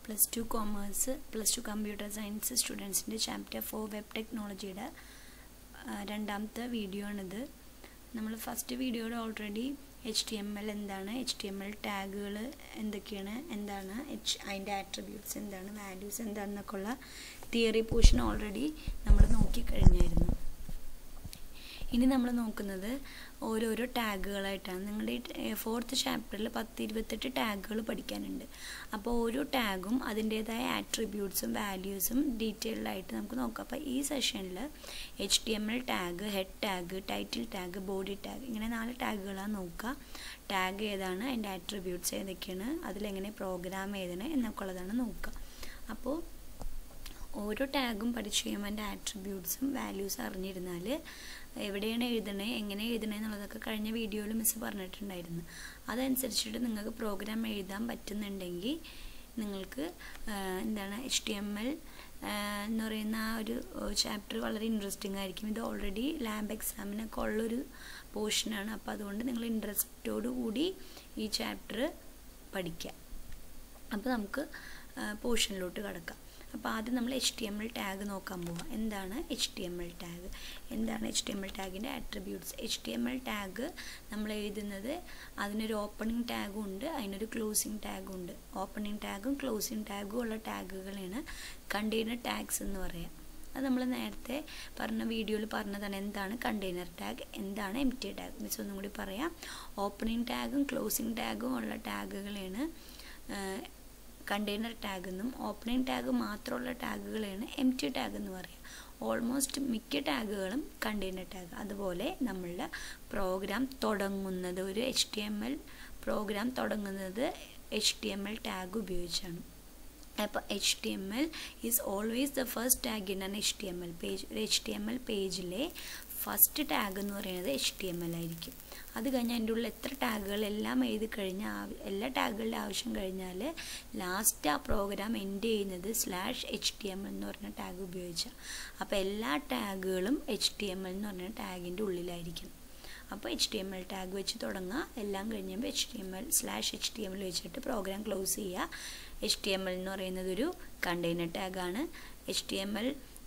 plus two commerce plus two computer science സ്റ്റുഡൻസിൻ്റെ chapter four web ടെക്നോളജിയുടെ രണ്ടാമത്തെ video ആണിത് നമ്മൾ ഫസ്റ്റ് വീഡിയോയിൽ already H T M L എന്താണ് എച്ച് ടി എം എൽ ടാഗുകൾ എന്തൊക്കെയാണ് എന്താണ് എച്ച് അതിൻ്റെ ആട്രിബ്യൂട്ട്സ് എന്താണ് വാല്യൂസ് എന്താണെന്നൊക്കെ ഉള്ള തിയറി പോർഷൻ ഓൾറെഡി നമ്മൾ നോക്കിക്കഴിഞ്ഞായിരുന്നു ഇനി നമ്മൾ നോക്കുന്നത് ഓരോരോ ടാഗുകളായിട്ടാണ് നിങ്ങളുടെ ഈ ഫോർത്ത് ചാപ്റ്ററിൽ പത്ത് ഇരുപത്തെട്ട് ടാഗുകൾ പഠിക്കാനുണ്ട് അപ്പോൾ ഓരോ ടാഗും അതിൻ്റേതായ ആട്രിബ്യൂട്ട്സും വാല്യൂസും ഡീറ്റെയിൽഡായിട്ട് നമുക്ക് നോക്കാം അപ്പോൾ ഈ സെഷനിൽ H T M L tag head tag title tag body tag ഇങ്ങനെ നാല് ടാഗുകളാണ് നോക്കുക ടാഗ് ഏതാണ് അതിൻ്റെ ആട്രിബ്യൂട്ട്സ് ഏതൊക്കെയാണ് അതിലെങ്ങനെ പ്രോഗ്രാം എഴുതണം എന്നൊക്കെ ഉള്ളതാണ് നോക്കുക അപ്പോൾ ഓരോ ടാഗും പഠിച്ചു കഴിയുമ്പോൾ അതിൻ്റെ ആട്രിബ്യൂട്ട്സും വാല്യൂസും അറിഞ്ഞിരുന്നാൽ എവിടെയാണ് എഴുതണേ എങ്ങനെ എഴുതണേ എന്നുള്ളതൊക്കെ കഴിഞ്ഞ വീഡിയോയിൽ മിസ് പറഞ്ഞിട്ടുണ്ടായിരുന്നു അതനുസരിച്ചിട്ട് നിങ്ങൾക്ക് പ്രോഗ്രാം എഴുതാൻ പറ്റുന്നുണ്ടെങ്കിൽ നിങ്ങൾക്ക് എന്താണ് എച്ച് ടി എം എൽ എന്ന് പറയുന്ന ആ ഒരു ചാപ്റ്റർ വളരെ ഇൻട്രസ്റ്റിംഗ് ആയിരിക്കും ഇത് ഓൾറെഡി ലാബ് എക്സാമിനൊക്കെ ഉള്ളൊരു പോർഷനാണ് അപ്പോൾ അതുകൊണ്ട് നിങ്ങൾ ഇൻട്രസ്റ്റോടു കൂടി ഈ ചാപ്റ്റർ പഠിക്കുക അപ്പോൾ നമുക്ക് പോർഷനിലോട്ട് കിടക്കാം അപ്പോൾ ആദ്യം നമ്മൾ H T M L tag നോക്കാൻ പോവാം എന്താണ് H T M L tag എന്താണ് എച്ച് ടി എം എൽ ടാഗിൻ്റെ attributes H T M L tag നമ്മൾ എഴുതുന്നത് അതിനൊരു ഓപ്പണിംഗ് ടാഗും ഉണ്ട് അതിനൊരു ക്ലോസിംഗ് ടാഗും ഉണ്ട് ഓപ്പണിംഗ് ടാഗും ക്ലോസിംഗ് ടാഗും ഉള്ള ടാഗുകളാണ് കണ്ടെയ്നർ ടാഗ്സ് എന്ന് പറയാം അത് നമ്മൾ നേരത്തെ പറഞ്ഞ വീഡിയോയിൽ പറഞ്ഞതാണ് എന്താണ് കണ്ടെയ്നർ ടാഗ് എന്താണ് എം ടി ടാഗ് മിസ് ഒന്നും കൂടി പറയാം ഓപ്പണിംഗ് ടാഗും ക്ലോസിംഗ് ടാഗും ഉള്ള ടാഗുകളാണ് കണ്ടെയ്നർ ടാഗ് എന്നും ഓപ്പണിംഗ് ടാഗ് മാത്രമുള്ള ടാഗുകളെയാണ് എം ടി ടാഗ് എന്ന് പറയുക ഓൾമോസ്റ്റ് മിക്ക ടാഗുകളും കണ്ടെയ്നർ ടാഗ് അതുപോലെ നമ്മളുടെ പ്രോഗ്രാം തുടങ്ങുന്നത് ഒരു H T M L program തുടങ്ങുന്നത് H T M L tag ഉപയോഗിച്ചാണ് അപ്പോൾ H T M L is always the first tag in an H T M L page ഒരു എച്ച് ടി എം എൽ പേജിലെ first tag എന്ന് പറയുന്നത് H T M L ആയിരിക്കും അത് കഴിഞ്ഞാൽ അതിൻ്റെ ഉള്ളിൽ എത്ര ടാഗുകൾ എല്ലാം എഴുതി കഴിഞ്ഞാൽ എല്ലാ ടാഗുകളുടെ ആവശ്യം കഴിഞ്ഞാൽ ലാസ്റ്റ് ആ പ്രോഗ്രാം എൻഡ് ചെയ്യുന്നത് slash H T M L എന്ന് പറഞ്ഞ ടാഗ് ഉപയോഗിച്ചാൽ അപ്പോൾ എല്ലാ ടാഗുകളും എച്ച് ടി എം എൽ എന്ന് പറഞ്ഞ ടാഗിൻ്റെ ഉള്ളിലായിരിക്കും അപ്പോൾ H T M L tag വെച്ച് തുടങ്ങുക എല്ലാം കഴിഞ്ഞപ്പോൾ H T M L slash H T M L വെച്ചിട്ട് പ്രോഗ്രാം ക്ലോസ് ചെയ്യുക എച്ച് ടി എം എൽ എന്ന് പറയുന്നത് ഒരു കണ്ടെയ്നർ ടാഗാണ് എച്ച് ടി എം എൽ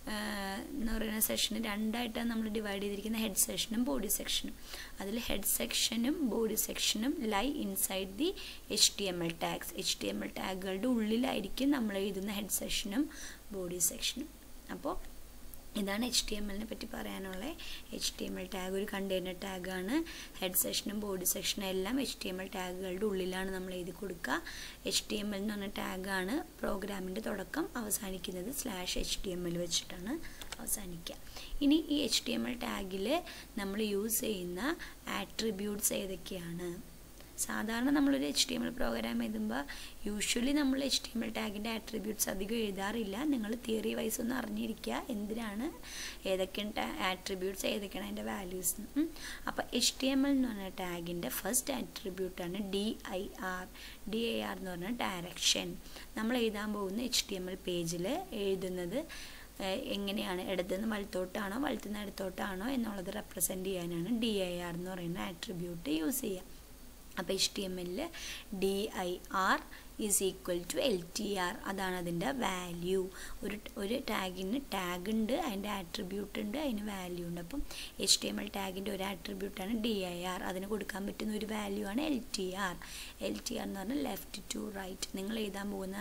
എന്ന് പറയുന്ന സെഷന് രണ്ടായിട്ടാണ് നമ്മൾ ഡിവൈഡ് ചെയ്തിരിക്കുന്ന ഹെഡ് സെഷനും ബോഡി സെക്ഷനും അതിൽ ഹെഡ് സെക്ഷനും ബോഡി സെക്ഷനും lie inside the H T M L tags H T M L ടാഗുകളുടെ ഉള്ളിലായിരിക്കും നമ്മൾ എഴുതുന്ന ഹെഡ് സെഷനും ബോഡി സെക്ഷനും അപ്പോൾ ഇതാണ് എച്ച് ടി എം എല്ലിനെ പറ്റി പറയാനുള്ള H T M L tag ഒരു കണ്ടെയ്നർ ടാഗാണ് ഹെഡ് സെഷനും ബോഡി സെക്ഷനും എല്ലാം എച്ച് ടി എം എൽ ടാഗുകളുടെ ഉള്ളിലാണ് നമ്മൾ എഴുതി കൊടുക്കുക എച്ച് ടി എം എൽ എന്ന് പറഞ്ഞ ടാഗാണ് പ്രോഗ്രാമിൻ്റെ തുടക്കം അവസാനിക്കുന്നത് slash H T M L വെച്ചിട്ടാണ് അവസാനിക്കുക ഇനി ഈ എച്ച് ടി എം എൽ ടാഗിൽ നമ്മൾ യൂസ് ചെയ്യുന്ന ആട്രിബ്യൂട്ട്സ് ഏതൊക്കെയാണ് സാധാരണ നമ്മളൊരു H T M L program എഴുതുമ്പോൾ യൂഷ്വലി നമ്മൾ എച്ച് ടി എം എൽ ടാഗിൻ്റെ ആട്രിബ്യൂട്ട്സ് അധികം എഴുതാറില്ല നിങ്ങൾ തിയറി വൈസ് ഒന്ന് അറിഞ്ഞിരിക്കുക എന്തിനാണ് ഏതൊക്കെയാണ് ആട്രിബ്യൂട്ട്സ് ഏതൊക്കെയാണ് അതിൻ്റെ വാല്യൂസ് അപ്പോൾ എച്ച് ടി എം എൽ എന്ന് പറഞ്ഞ ടാഗിൻ്റെ ഫസ്റ്റ് ആട്രിബ്യൂട്ടാണ് D I R D I R എന്ന് പറഞ്ഞാൽ ഡയറക്ഷൻ നമ്മൾ എഴുതാൻ പോകുന്ന എച്ച് ടി എം എൽ പേജിൽ എഴുതുന്നത് എങ്ങനെയാണ് ഇടത്തുനിന്ന് വലത്തോട്ടാണോ വലത്തുനിന്ന് ഇടത്തോട്ടാണോ എന്നുള്ളത് റെപ്രസെൻറ്റ് ചെയ്യാനാണ് ഡി ഐ ആർ എന്ന് പറയുന്ന ആട്രിബ്യൂട്ട് യൂസ് ചെയ്യുക അപ്പോൾ എച്ച് ടി എം എല്ലിൽ D I R is equal to L T R അതാണ് അതിൻ്റെ വാല്യൂ ഒരു ഒരു ടാഗിന് ടാഗ് ഉണ്ട് അതിൻ്റെ ആട്രിബ്യൂട്ട് ഉണ്ട് അതിന് വാല്യൂ ഉണ്ട് അപ്പം എച്ച് ടി എം എൽ ടാഗിൻ്റെ ഒരു ആട്രിബ്യൂട്ടാണ് ഡി ഐ ആർ അതിന് കൊടുക്കാൻ പറ്റുന്ന ഒരു വാല്യൂ ആണ് L T R L T R എന്ന് പറഞ്ഞാൽ ലെഫ്റ്റ് ടു റൈറ്റ് നിങ്ങൾ എഴുതാൻ പോകുന്ന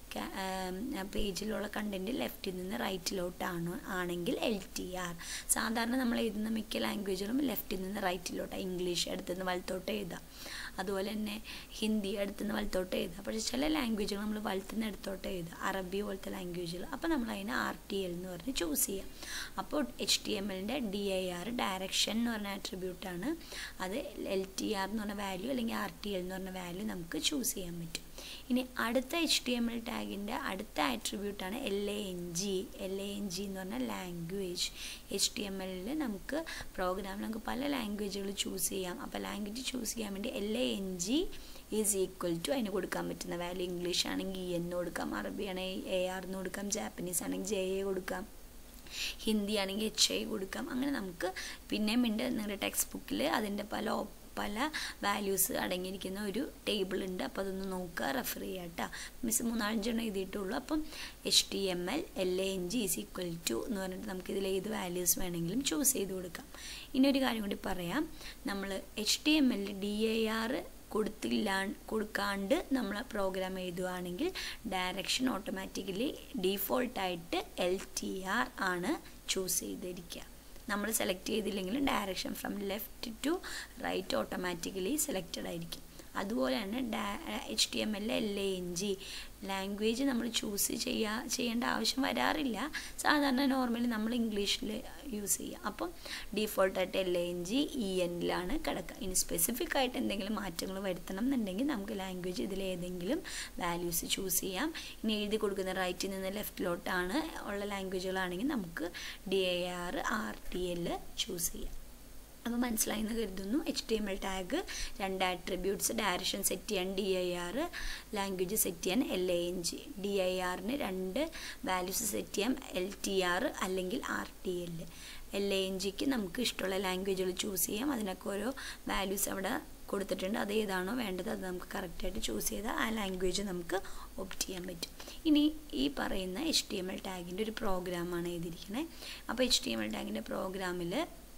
പേജിലുള്ള കണ്ടൻറ്റ് ലെഫ്റ്റിൽ നിന്ന് റൈറ്റിലോട്ടാണ് ആണെങ്കിൽ എൽ ടി ആർ സാധാരണ നമ്മൾ എഴുതുന്ന മിക്ക ലാംഗ്വേജുകളും ലെഫ്റ്റിൽ നിന്ന് റൈറ്റിലോട്ടാണ് ഇംഗ്ലീഷ് അടുത്തുനിന്ന് വലത്തോട്ട് എഴുതാം അതുപോലെ തന്നെ ഹിന്ദി അടുത്തുനിന്ന് വലത്തോട്ട് എഴുതാം പക്ഷേ ചില ലാംഗ്വേജുകൾ നമ്മൾ വലത്തുനിന്ന് എടുത്തോട്ട് എഴുതാം അറബി പോലത്തെ ലാംഗ്വേജുകൾ അപ്പോൾ നമ്മൾ അതിനെ ആർ ടി എൽ എന്ന് പറഞ്ഞ് ചൂസ് ചെയ്യാം അപ്പോൾ എച്ച് ടി എം എല്ലിൻ്റെ ഡി ഐ ആർ ഡയറക്ഷൻ എന്ന് പറഞ്ഞ ആട്രിബ്യൂട്ടാണ് അത് എൽ ടി ആർ എന്ന് പറഞ്ഞ വാല്യൂ അല്ലെങ്കിൽ ആർ ടി എൽ എന്ന് പറഞ്ഞ വാല്യൂ നമുക്ക് ചൂസ് ചെയ്യാൻ പറ്റും ഇനി അടുത്ത എച്ച് ടി എം എൽ ടാഗിൻ്റെ അടുത്ത ആട്രിബ്യൂട്ടാണ് L A N G L A N G എന്ന് പറഞ്ഞാൽ ലാംഗ്വേജ് എച്ച് ടി എം എല്ലിൽ നമുക്ക് പ്രോഗ്രാമിൽ നമുക്ക് പല ലാംഗ്വേജുകൾ ചൂസ് ചെയ്യാം അപ്പോൾ ലാംഗ്വേജ് ചൂസ് ചെയ്യാൻ വേണ്ടി L A N G is equal to അതിന് കൊടുക്കാൻ പറ്റുന്ന വാല്യൂ ഇംഗ്ലീഷ് ആണെങ്കിൽ ഇ എന്ന് കൊടുക്കാം അറബി ആണെങ്കിൽ എ ആർ എന്ന് കൊടുക്കാം ജാപ്പനീസ് ആണെങ്കിൽ ജെ എ കൊടുക്കാം ഹിന്ദി ആണെങ്കിൽ എച്ച് ഐ കൊടുക്കാം അങ്ങനെ നമുക്ക് പിന്നെയും ഉണ്ട് നിങ്ങളുടെ ടെക്സ്റ്റ് ബുക്കിൽ അതിൻ്റെ പല പല വാല്യൂസ് അടങ്ങിയിരിക്കുന്ന ഒരു ടേബിൾ ഉണ്ട് അപ്പോൾ അതൊന്ന് നോക്കുക റെഫർ ചെയ്യുക കേട്ടോ മിസ് മൂന്നാലഞ്ചെണ്ണം എഴുതിയിട്ടുള്ളൂ അപ്പം H T M L L A N G is equal to എന്ന് പറഞ്ഞിട്ട് നമുക്കിതിൽ ഏത് വാല്യൂസ് വേണമെങ്കിലും ചൂസ് ചെയ്ത് കൊടുക്കാം ഇനി ഒരു കാര്യം കൂടി പറയാം നമ്മൾ എച്ച് ടി എം എല്ലിൽ ഡി എ ആർ കൊടുത്തില്ല കൊടുക്കാണ്ട് നമ്മൾ പ്രോഗ്രാം എഴുതുകയാണെങ്കിൽ ഡയറക്ഷൻ ഓട്ടോമാറ്റിക്കലി ഡീഫോൾട്ടായിട്ട് എൽ ടി ആർ ആണ് ചൂസ് ചെയ്തിരിക്കുക നമ്മൾ സെലക്ട് ചെയ്തില്ലെങ്കിലും direction from left to right automatically selected ആയിരിക്കും അതുപോലെ തന്നെ ഡാ H T M L L A N G language നമ്മൾ ചൂസ് ചെയ്യാ ചെയ്യേണ്ട ആവശ്യം വരാറില്ല സാധാരണ നോർമലി നമ്മൾ ഇംഗ്ലീഷിൽ യൂസ് ചെയ്യുക അപ്പം ഡീഫോൾട്ടായിട്ട് L A N G E എന്നിലാണ് കിടക്കുക ഇനി സ്പെസിഫിക് ആയിട്ട് എന്തെങ്കിലും മാറ്റങ്ങൾ വരുത്തണം എന്നുണ്ടെങ്കിൽ നമുക്ക് ലാംഗ്വേജ് ഇതിൽ ഏതെങ്കിലും വാല്യൂസ് ചൂസ് ചെയ്യാം ഇനി എഴുതി കൊടുക്കുന്ന റൈറ്റിൽ നിന്ന് ലെഫ്റ്റിലോട്ടാണ് ഉള്ള ലാംഗ്വേജുകളാണെങ്കിൽ നമുക്ക് D A R R T L choose ചെയ്യാം അപ്പോൾ മനസ്സിലായി എന്ന് കരുതുന്നു H T M L tag രണ്ട് ആട്രിബ്യൂട്ട്സ് ഡയറക്ഷൻ സെറ്റ് ചെയ്യാൻ D I R language set ചെയ്യാൻ L A N G D I ആറിന് രണ്ട് വാല്യൂസ് സെറ്റ് ചെയ്യാം എൽ ടി ആർ അല്ലെങ്കിൽ R T L L A N ജിക്ക് നമുക്ക് ഇഷ്ടമുള്ള ലാംഗ്വേജുകൾ ചൂസ് ചെയ്യാം അതിനൊക്കെ ഓരോ വാല്യൂസ് അവിടെ കൊടുത്തിട്ടുണ്ട് അത് ഏതാണോ വേണ്ടത് അത് നമുക്ക് കറക്റ്റായിട്ട് ചൂസ് ചെയ്താൽ ആ ലാംഗ്വേജ് നമുക്ക് ഓപ്റ്റ് ചെയ്യാൻ പറ്റും ഇനി ഈ പറയുന്ന എച്ച് ടി എം എൽ ടാഗിൻ്റെ ഒരു പ്രോഗ്രാമാണ് എഴുതിയിരിക്കുന്നത് അപ്പോൾ എച്ച് ടി എം എൽ ടാഗിൻ്റെ പ്രോഗ്രാമിൽ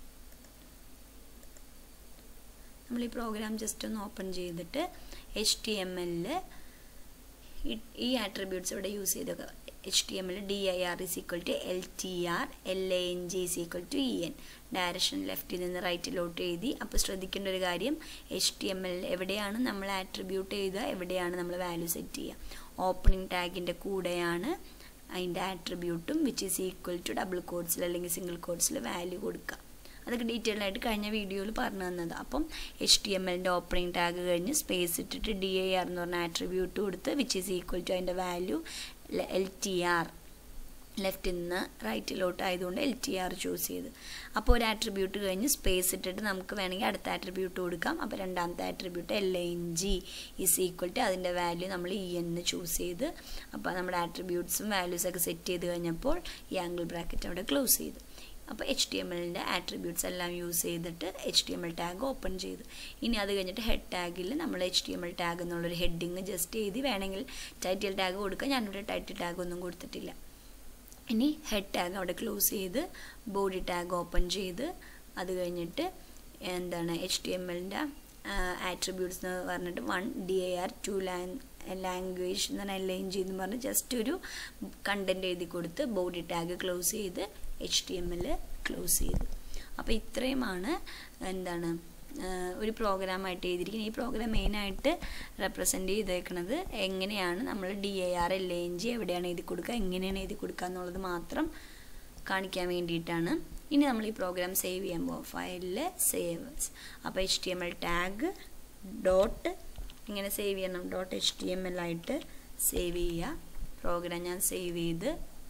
നമ്മൾ ഈ പ്രോഗ്രാം ജസ്റ്റ് ഒന്ന് ഓപ്പൺ ചെയ്തിട്ട് എച്ച് ടി എം എല്ലിൽ ഈ ആട്രിബ്യൂട്ട്സ് ഇവിടെ യൂസ് ചെയ്തൊക്കെ H T M L D I R is equal to L T R L A N G is equal to E N direction ലെഫ്റ്റിൽ നിന്ന് റൈറ്റിലോട്ട് എഴുതി അപ്പോൾ ശ്രദ്ധിക്കേണ്ട ഒരു കാര്യം എച്ച് ടി എം എൽ എവിടെയാണ് നമ്മൾ ആട്രിബ്യൂട്ട് ചെയ്യുക എവിടെയാണ് നമ്മൾ വാല്യൂ സെറ്റ് ചെയ്യുക ഓപ്പണിംഗ് ടാഗിൻ്റെ കൂടെയാണ് അതിൻ്റെ ആട്രിബ്യൂട്ടും which is equal to double കോഡ്സിൽ അല്ലെങ്കിൽ സിംഗിൾ കോഡ്സിൽ വാല്യൂ കൊടുക്കുക അതൊക്കെ ഡീറ്റെയിൽ ആയിട്ട് കഴിഞ്ഞ വീഡിയോയിൽ പറഞ്ഞു തന്നത് അപ്പം എച്ച് ടി എം എല്ലിൻ്റെ ഓപ്പണിംഗ് ടാഗ് കഴിഞ്ഞ് സ്പേസ് ഇട്ടിട്ട് ഡി എ ആർ എന്ന് പറഞ്ഞ ആട്രിബ്യൂട്ട് കൊടുത്ത് വിച്ച് ഈസ് ഈക്വൽ ടു അതിൻ്റെ വാല്യൂ എൽ ടി ആർ ലെഫ്റ്റിൽ നിന്ന് റൈറ്റിലോട്ട് ആയതുകൊണ്ട് എൽ ടി ആർ ചൂസ് ചെയ്ത് അപ്പോൾ ഒരു ആട്രിബ്യൂട്ട് കഴിഞ്ഞ് സ്പേസ് ഇട്ടിട്ട് നമുക്ക് വേണമെങ്കിൽ അടുത്ത ആട്രിബ്യൂട്ട് കൊടുക്കാം അപ്പോൾ രണ്ടാമത്തെ attribute L N G is equal to അതിൻ്റെ വാല്യൂ നമ്മൾ ഇ എന്ന് ചൂസ് ചെയ്ത് അപ്പോൾ നമ്മുടെ ആട്രിബ്യൂട്ട്സും വാല്യൂസൊക്കെ സെറ്റ് ചെയ്ത് കഴിഞ്ഞപ്പോൾ ഈ ആംഗിൾ ബ്രാക്കറ്റ് അവിടെ ക്ലോസ് ചെയ്തു അപ്പോൾ എച്ച് ടി എം എല്ലിൻ്റെ ആട്രിബ്യൂട്ട്സ് എല്ലാം യൂസ് ചെയ്തിട്ട് H T M L tag open ചെയ്തു ഇനി അത് കഴിഞ്ഞിട്ട് ഹെഡ് ടാഗിൽ നമ്മൾ H T M L tag എന്നുള്ളൊരു ഹെഡിങ് ജസ്റ്റ് എഴുതി വേണമെങ്കിൽ ടൈറ്റിൽ ടാഗ് കൊടുക്കുക ഞാനിവിടെ ടൈറ്റിൽ ടാഗ് ഒന്നും കൊടുത്തിട്ടില്ല ഇനി ഹെഡ് ടാഗ് അവിടെ ക്ലോസ് ചെയ്ത് ബോഡി ടാഗ് ഓപ്പൺ ചെയ്ത് അത് കഴിഞ്ഞിട്ട് എന്താണ് എച്ച് ടി എം എല്ലിൻ്റെ ആട്രിബ്യൂട്ട്സ് എന്ന് പറഞ്ഞിട്ട് one D A R two lang language എന്ന് പറഞ്ഞാൽ എൽ എൻ ജി എന്ന് പറഞ്ഞ് ജസ്റ്റ് ഒരു കണ്ടൻറ്റ് എഴുതി കൊടുത്ത് ബോഡി ടാഗ് ക്ലോസ് ചെയ്ത് H T M L close ചെയ്തു അപ്പോൾ ഇത്രയുമാണ് എന്താണ് ഒരു പ്രോഗ്രാമായിട്ട് എഴുതിയിരിക്കുന്നത് ഈ പ്രോഗ്രാം മെയിനായിട്ട് റെപ്രസെൻ്റ് ചെയ്തേക്കുന്നത് എങ്ങനെയാണ് നമ്മൾ D A R L N G എവിടെയാണ് എഴുതി കൊടുക്കുക എങ്ങനെയാണ് എഴുതി കൊടുക്കുക എന്നുള്ളത് മാത്രം കാണിക്കാൻ വേണ്ടിയിട്ടാണ് ഇനി നമ്മൾ ഈ പ്രോഗ്രാം സേവ് ചെയ്യാൻ പോകും ഫയലിൽ സേവേഴ്സ് അപ്പോൾ H T M L tag dot ഇങ്ങനെ സേവ് ചെയ്യണം dot H T M L ആയിട്ട് സേവ് ചെയ്യുക പ്രോഗ്രാം ഞാൻ സേവ് ചെയ്ത്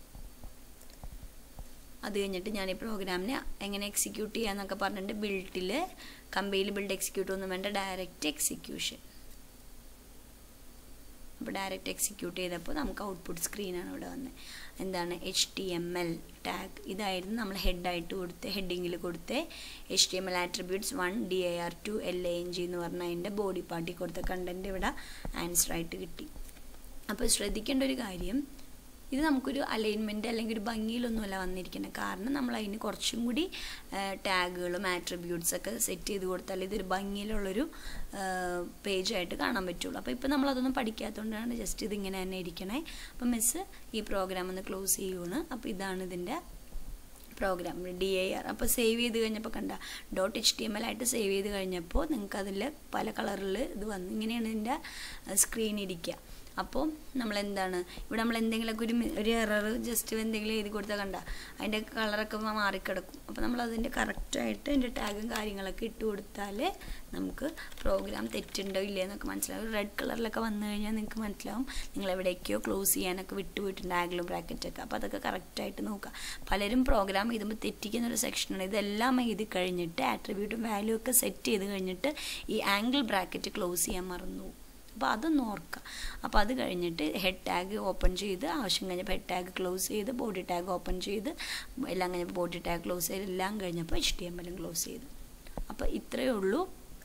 അത് കഴിഞ്ഞിട്ട് ഞാൻ ഈ പ്രോഗ്രാമിനെ എങ്ങനെ എക്സിക്യൂട്ട് ചെയ്യാന്നൊക്കെ പറഞ്ഞിട്ട് ബിൽട്ടിൽ കമ്പയിൽ ബിൽഡ് എക്സിക്യൂട്ട് ഒന്നും വേണ്ട ഡയറക്റ്റ് എക്സിക്യൂഷൻ അപ്പോൾ ഡയറക്റ്റ് എക്സിക്യൂട്ട് ചെയ്തപ്പോൾ നമുക്ക് ഔട്ട്പുട്ട് സ്ക്രീനാണ് ഇവിടെ വന്നത് എന്താണ് H T M L tag ഇതായിരുന്നു നമ്മൾ ഹെഡായിട്ട് കൊടുത്ത് ഹെഡിങ്ങിൽ കൊടുത്ത് H T M L attributes one D A R two L A N G എന്ന് പറഞ്ഞ അതിൻ്റെ ബോഡി പാർട്ടി കൊടുത്ത കണ്ടൻറ്റ് ഇവിടെ ആൻസറായിട്ട് കിട്ടി അപ്പോൾ ശ്രദ്ധിക്കേണ്ട ഒരു കാര്യം ഇത് നമുക്കൊരു അലൈൻമെൻറ്റ് അല്ലെങ്കിൽ ഒരു ഭംഗിയിലൊന്നുമല്ല വന്നിരിക്കുന്നത് കാരണം നമ്മൾ അതിന് കുറച്ചും കൂടി ടാഗുകളും ആട്രിബ്യൂട്ട്സ് ഒക്കെ സെറ്റ് ചെയ്ത് കൊടുത്താൽ ഇതൊരു ഭംഗിയിലുള്ളൊരു പേജായിട്ട് കാണാൻ പറ്റുള്ളൂ അപ്പോൾ ഇപ്പോൾ നമ്മളതൊന്നും പഠിക്കാത്തതുകൊണ്ടാണ് ജസ്റ്റ് ഇതിങ്ങനെ തന്നെ ഇരിക്കണേ അപ്പോൾ മിസ്സ് ഈ പ്രോഗ്രാം ഒന്ന് ക്ലോസ് ചെയ്യുകയാണ് അപ്പോൾ ഇതാണ് ഇതിൻ്റെ പ്രോഗ്രാം ഡി എ ആർ അപ്പോൾ സേവ് ചെയ്ത് കഴിഞ്ഞപ്പോൾ കണ്ട dot H T M L ആയിട്ട് സേവ് ചെയ്ത് കഴിഞ്ഞപ്പോൾ നിങ്ങൾക്ക് അതിൽ പല കളറിൽ ഇത് വന്നു ഇങ്ങനെയാണ് ഇതിൻ്റെ സ്ക്രീൻ ഇരിക്കുക അപ്പോൾ നമ്മൾ എന്താണ് ഇവിടെ നമ്മൾ എന്തെങ്കിലുമൊക്കെ ഒരു ഒരു എറർ ജസ്റ്റ് എന്തെങ്കിലും എഴുതി കൊടുത്താൽ കണ്ട അതിൻ്റെ കളറൊക്കെ മാറിക്കിടക്കും അപ്പോൾ നമ്മൾ അതിൻ്റെ കറക്റ്റായിട്ട് അതിൻ്റെ ടാഗും കാര്യങ്ങളൊക്കെ ഇട്ട് കൊടുത്താൽ നമുക്ക് പ്രോഗ്രാം തെറ്റുണ്ടോ ഇല്ലേ എന്നൊക്കെ മനസ്സിലാവും റെഡ് കളറിലൊക്കെ വന്നു കഴിഞ്ഞാൽ നിങ്ങൾക്ക് മനസ്സിലാവും നിങ്ങൾ എവിടേക്കോ ക്ലോസ് ചെയ്യാനൊക്കെ വിട്ടുപോയിട്ടുണ്ട് ആഗിളും ബ്രാക്കറ്റൊക്കെ അപ്പോൾ അതൊക്കെ കറക്റ്റായിട്ട് നോക്കുക പലരും പ്രോഗ്രാം എഴുതുമ്പോൾ തെറ്റിക്കുന്ന ഒരു സെക്ഷനാണ് ഇതെല്ലാം എഴുതി കഴിഞ്ഞിട്ട് ആട്രിബ്യൂട്ടും വാല്യൂ ഒക്കെ സെറ്റ് ചെയ്ത് കഴിഞ്ഞിട്ട് ഈ ആംഗിൾ ബ്രാക്കറ്റ് ക്ലോസ് ചെയ്യാൻ മറന്നു അപ്പോൾ അതൊന്ന് ഓർക്കുക അപ്പോൾ അത് കഴിഞ്ഞിട്ട് ഹെഡ് ടാഗ് ഓപ്പൺ ചെയ്ത് ആവശ്യം കഴിഞ്ഞപ്പോൾ ഹെഡ് ടാഗ് ക്ലോസ് ചെയ്ത് ബോഡി ടാഗ് ഓപ്പൺ ചെയ്ത് എല്ലാം കഴിഞ്ഞപ്പോൾ ബോഡി ടാഗ് ക്ലോസ് ചെയ്ത് എല്ലാം കഴിഞ്ഞപ്പോൾ എച്ച് ടി എം എല്ലും ക്ലോസ് ചെയ്തു അപ്പോൾ ഇത്രയേ ഉള്ളൂ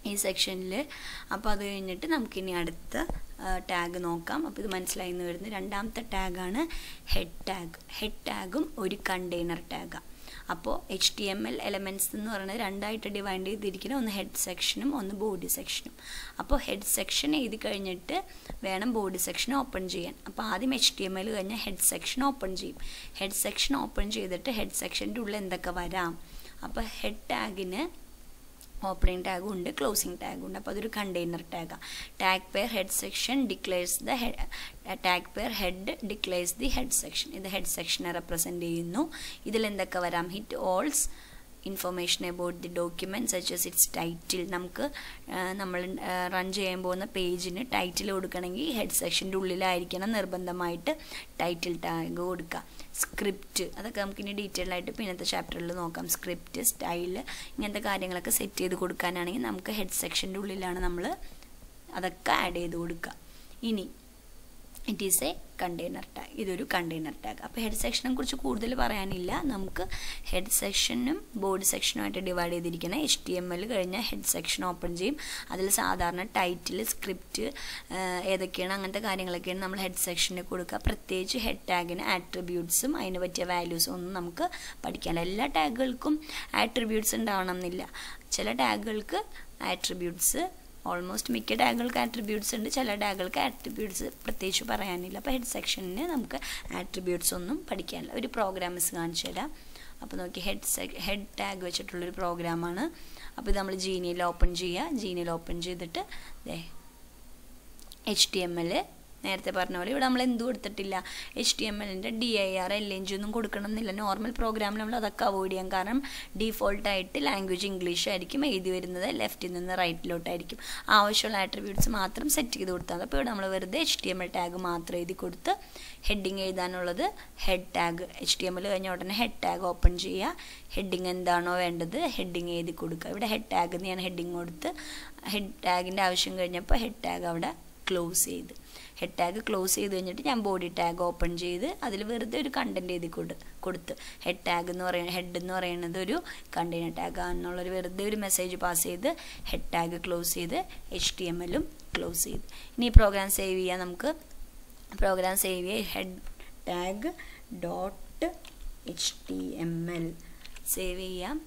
ഈ സെക്ഷനിൽ അപ്പോൾ അത് കഴിഞ്ഞിട്ട് നമുക്കിനി അടുത്ത ടാഗ് നോക്കാം അപ്പോൾ ഇത് മനസ്സിലായി എന്ന് വരുന്നത് രണ്ടാമത്തെ ടാഗാണ് ഹെഡ് ടാഗ് ഹെഡ് ടാഗും ഒരു കണ്ടെയ്നർ ടാഗാണ് അപ്പോൾ H T M L elements എന്ന് പറയുന്നത് രണ്ടായിട്ട് ഡിവൈഡ് ചെയ്തിരിക്കുന്ന ഒന്ന് ഹെഡ് സെക്ഷനും ഒന്ന് ബോഡി സെക്ഷനും അപ്പോൾ ഹെഡ് സെക്ഷൻ എഴുതി കഴിഞ്ഞിട്ട് വേണം ബോഡി സെക്ഷൻ ഓപ്പൺ ചെയ്യാൻ അപ്പോൾ ആദ്യം എച്ച് ടി എം എൽ കഴിഞ്ഞാൽ ഹെഡ് സെക്ഷൻ ഓപ്പൺ ചെയ്യും ഹെഡ് സെക്ഷൻ ഓപ്പൺ ചെയ്തിട്ട് ഹെഡ് സെക്ഷൻ്റെ ഉള്ളിൽ എന്തൊക്കെ വരാം അപ്പോൾ ഹെഡ് ടാഗിന് ഓപ്പണിംഗ് ടാഗും ഉണ്ട് ക്ലോസിംഗ് ടാഗും ഉണ്ട് അപ്പോൾ അതൊരു കണ്ടെയ്നർ ടാഗാണ് tag pair head section declares the tag pair head declares the head section ഇത് ഹെഡ് സെക്ഷനെ റെപ്രസെൻ്റ് ചെയ്യുന്നു ഇതിൽ എന്തൊക്കെ വരാം it holds information about the document such as its title നമുക്ക് നമ്മൾ റൺ ചെയ്യാൻ പോകുന്ന പേജിന് ടൈറ്റിൽ കൊടുക്കണമെങ്കിൽ ഹെഡ് സെക്ഷൻ്റെ ഉള്ളിലായിരിക്കണം നിർബന്ധമായിട്ട് ടൈറ്റിൽ ടാഗ് കൊടുക്കുക സ്ക്രിപ്റ്റ് അതൊക്കെ നമുക്കിനി ഡീറ്റെയിൽ ആയിട്ട് പിന്നത്തെ ചാപ്റ്ററിൽ നോക്കാം സ്ക്രിപ്റ്റ് സ്റ്റൈല് ഇങ്ങനത്തെ കാര്യങ്ങളൊക്കെ സെറ്റ് ചെയ്ത് കൊടുക്കാനാണെങ്കിൽ നമുക്ക് ഹെഡ് സെക്ഷൻ്റെ ഉള്ളിലാണ് നമ്മൾ അതൊക്കെ ആഡ് ചെയ്ത് കൊടുക്കുക ഇനി it is a container tag ഇതൊരു കണ്ടെയ്നർ ടാഗ് അപ്പോൾ ഹെഡ് സെക്ഷനെ കുറിച്ച് കൂടുതൽ പറയാനില്ല നമുക്ക് ഹെഡ് സെക്ഷനും ബോഡി സെക്ഷനുമായിട്ട് ഡിവൈഡ് ചെയ്തിരിക്കുന്ന എച്ച് ടി എം എൽ കഴിഞ്ഞാൽ ഹെഡ് സെക്ഷൻ ഓപ്പൺ ചെയ്യും അതിൽ സാധാരണ ടൈറ്റിൽ സ്ക്രിപ്റ്റ് ഏതൊക്കെയാണ് അങ്ങനത്തെ കാര്യങ്ങളൊക്കെയാണ് നമ്മൾ ഹെഡ് സെക്ഷനിൽ കൊടുക്കുക പ്രത്യേകിച്ച് ഹെഡ് ടാഗിന് ആട്രിബ്യൂട്ട്സും അതിന് പറ്റിയ വാല്യൂസും ഒന്നും നമുക്ക് പഠിക്കാനില്ല എല്ലാ ടാഗുകൾക്കും ആട്രിബ്യൂട്ട്സ് ഉണ്ടാവണം എന്നില്ല ചില ടാഗുകൾക്ക് ആട്രിബ്യൂട്ട്സ് ഓൾമോസ്റ്റ് മിക്ക ടാഗുകൾക്ക് ആട്രിബ്യൂട്ട്സ് ഉണ്ട് ചില ടാഗുകൾക്ക് ആട്രിബ്യൂട്ട്സ് പ്രത്യേകിച്ച് പറയാനില്ല അപ്പോൾ ഹെഡ് സെക്ഷനിന് നമുക്ക് ആട്രിബ്യൂട്ട്സ് ഒന്നും പഠിക്കാനില്ല ഒരു പ്രോഗ്രാംസ് കാണിച്ചു തരാം അപ്പോൾ നോക്കി ഹെഡ് സെ ഹെഡ് ടാഗ് വെച്ചിട്ടുള്ളൊരു പ്രോഗ്രാമാണ് അപ്പോൾ ഇത് നമ്മൾ ജീനിയിൽ ഓപ്പൺ ചെയ്യുക ജീനിയിൽ ഓപ്പൺ ചെയ്തിട്ട് ദേ എച്ച് ടി എം എൽ നേരത്തെ പറഞ്ഞ പോലെ ഇവിടെ നമ്മൾ എന്തും കൊടുത്തിട്ടില്ല എച്ച് ടി എം എല്ലിൻ്റെ D I R L N G ഒന്നും കൊടുക്കണം എന്നില്ല നോർമൽ പ്രോഗ്രാമിൽ നമ്മൾ അതൊക്കെ അവോയ്ഡ് ചെയ്യാം കാരണം ഡീഫോൾട്ടായിട്ട് ലാംഗ്വേജ് ഇംഗ്ലീഷ് ആയിരിക്കും എഴുതി വരുന്നത് ലെഫ്റ്റിൽ നിന്ന് റൈറ്റിലോട്ടായിരിക്കും ആവശ്യമുള്ള ആട്രിബ്യൂട്ട്സ് മാത്രം സെറ്റ് ചെയ്ത് കൊടുത്താൽ അപ്പോൾ ഇവിടെ നമ്മൾ വെറുതെ H T M L tag മാത്രം എഴുതി കൊടുത്ത് ഹെഡിങ് എഴുതാനുള്ളത് head tag H T M L കഴിഞ്ഞ ഉടനെ ഹെഡ് ടാഗ് ഓപ്പൺ ചെയ്യുക ഹെഡിങ് എന്താണോ വേണ്ടത് ഹെഡിങ് എഴുതി കൊടുക്കുക ഇവിടെ ഹെഡ് ടാഗ് ഞാൻ ഹെഡിങ് കൊടുത്ത് ഹെഡ് ടാഗിൻ്റെ ആവശ്യം കഴിഞ്ഞപ്പോൾ ഹെഡ് ടാഗ് അവിടെ ക്ലോസ് ചെയ്ത് ഹെഡ് ടാഗ് ക്ലോസ് ചെയ്ത് കഴിഞ്ഞിട്ട് ഞാൻ ബോഡി ടാഗ് ഓപ്പൺ ചെയ്ത് അതിൽ വെറുതെ ഒരു കണ്ടൻറ്റ് എഴുതി കൊടു കൊടുത്ത് ഹെഡ് ടാഗ് എന്ന് പറയുന്നത് ഹെഡ് എന്ന് പറയുന്നത് ഒരു കണ്ടെയ്നർ ടാഗ് ആണെന്നുള്ളൊരു വെറുതെ ഒരു മെസ്സേജ് പാസ് ചെയ്ത് ഹെഡ് ടാഗ് ക്ലോസ് ചെയ്ത് എച്ച് ടി എം എല്ലും ക്ലോസ് ചെയ്ത് ഇനി പ്രോഗ്രാം സേവ് ചെയ്യാം നമുക്ക് പ്രോഗ്രാം സേവ് ചെയ്യുക head tag dot H T M L save ചെയ്യാം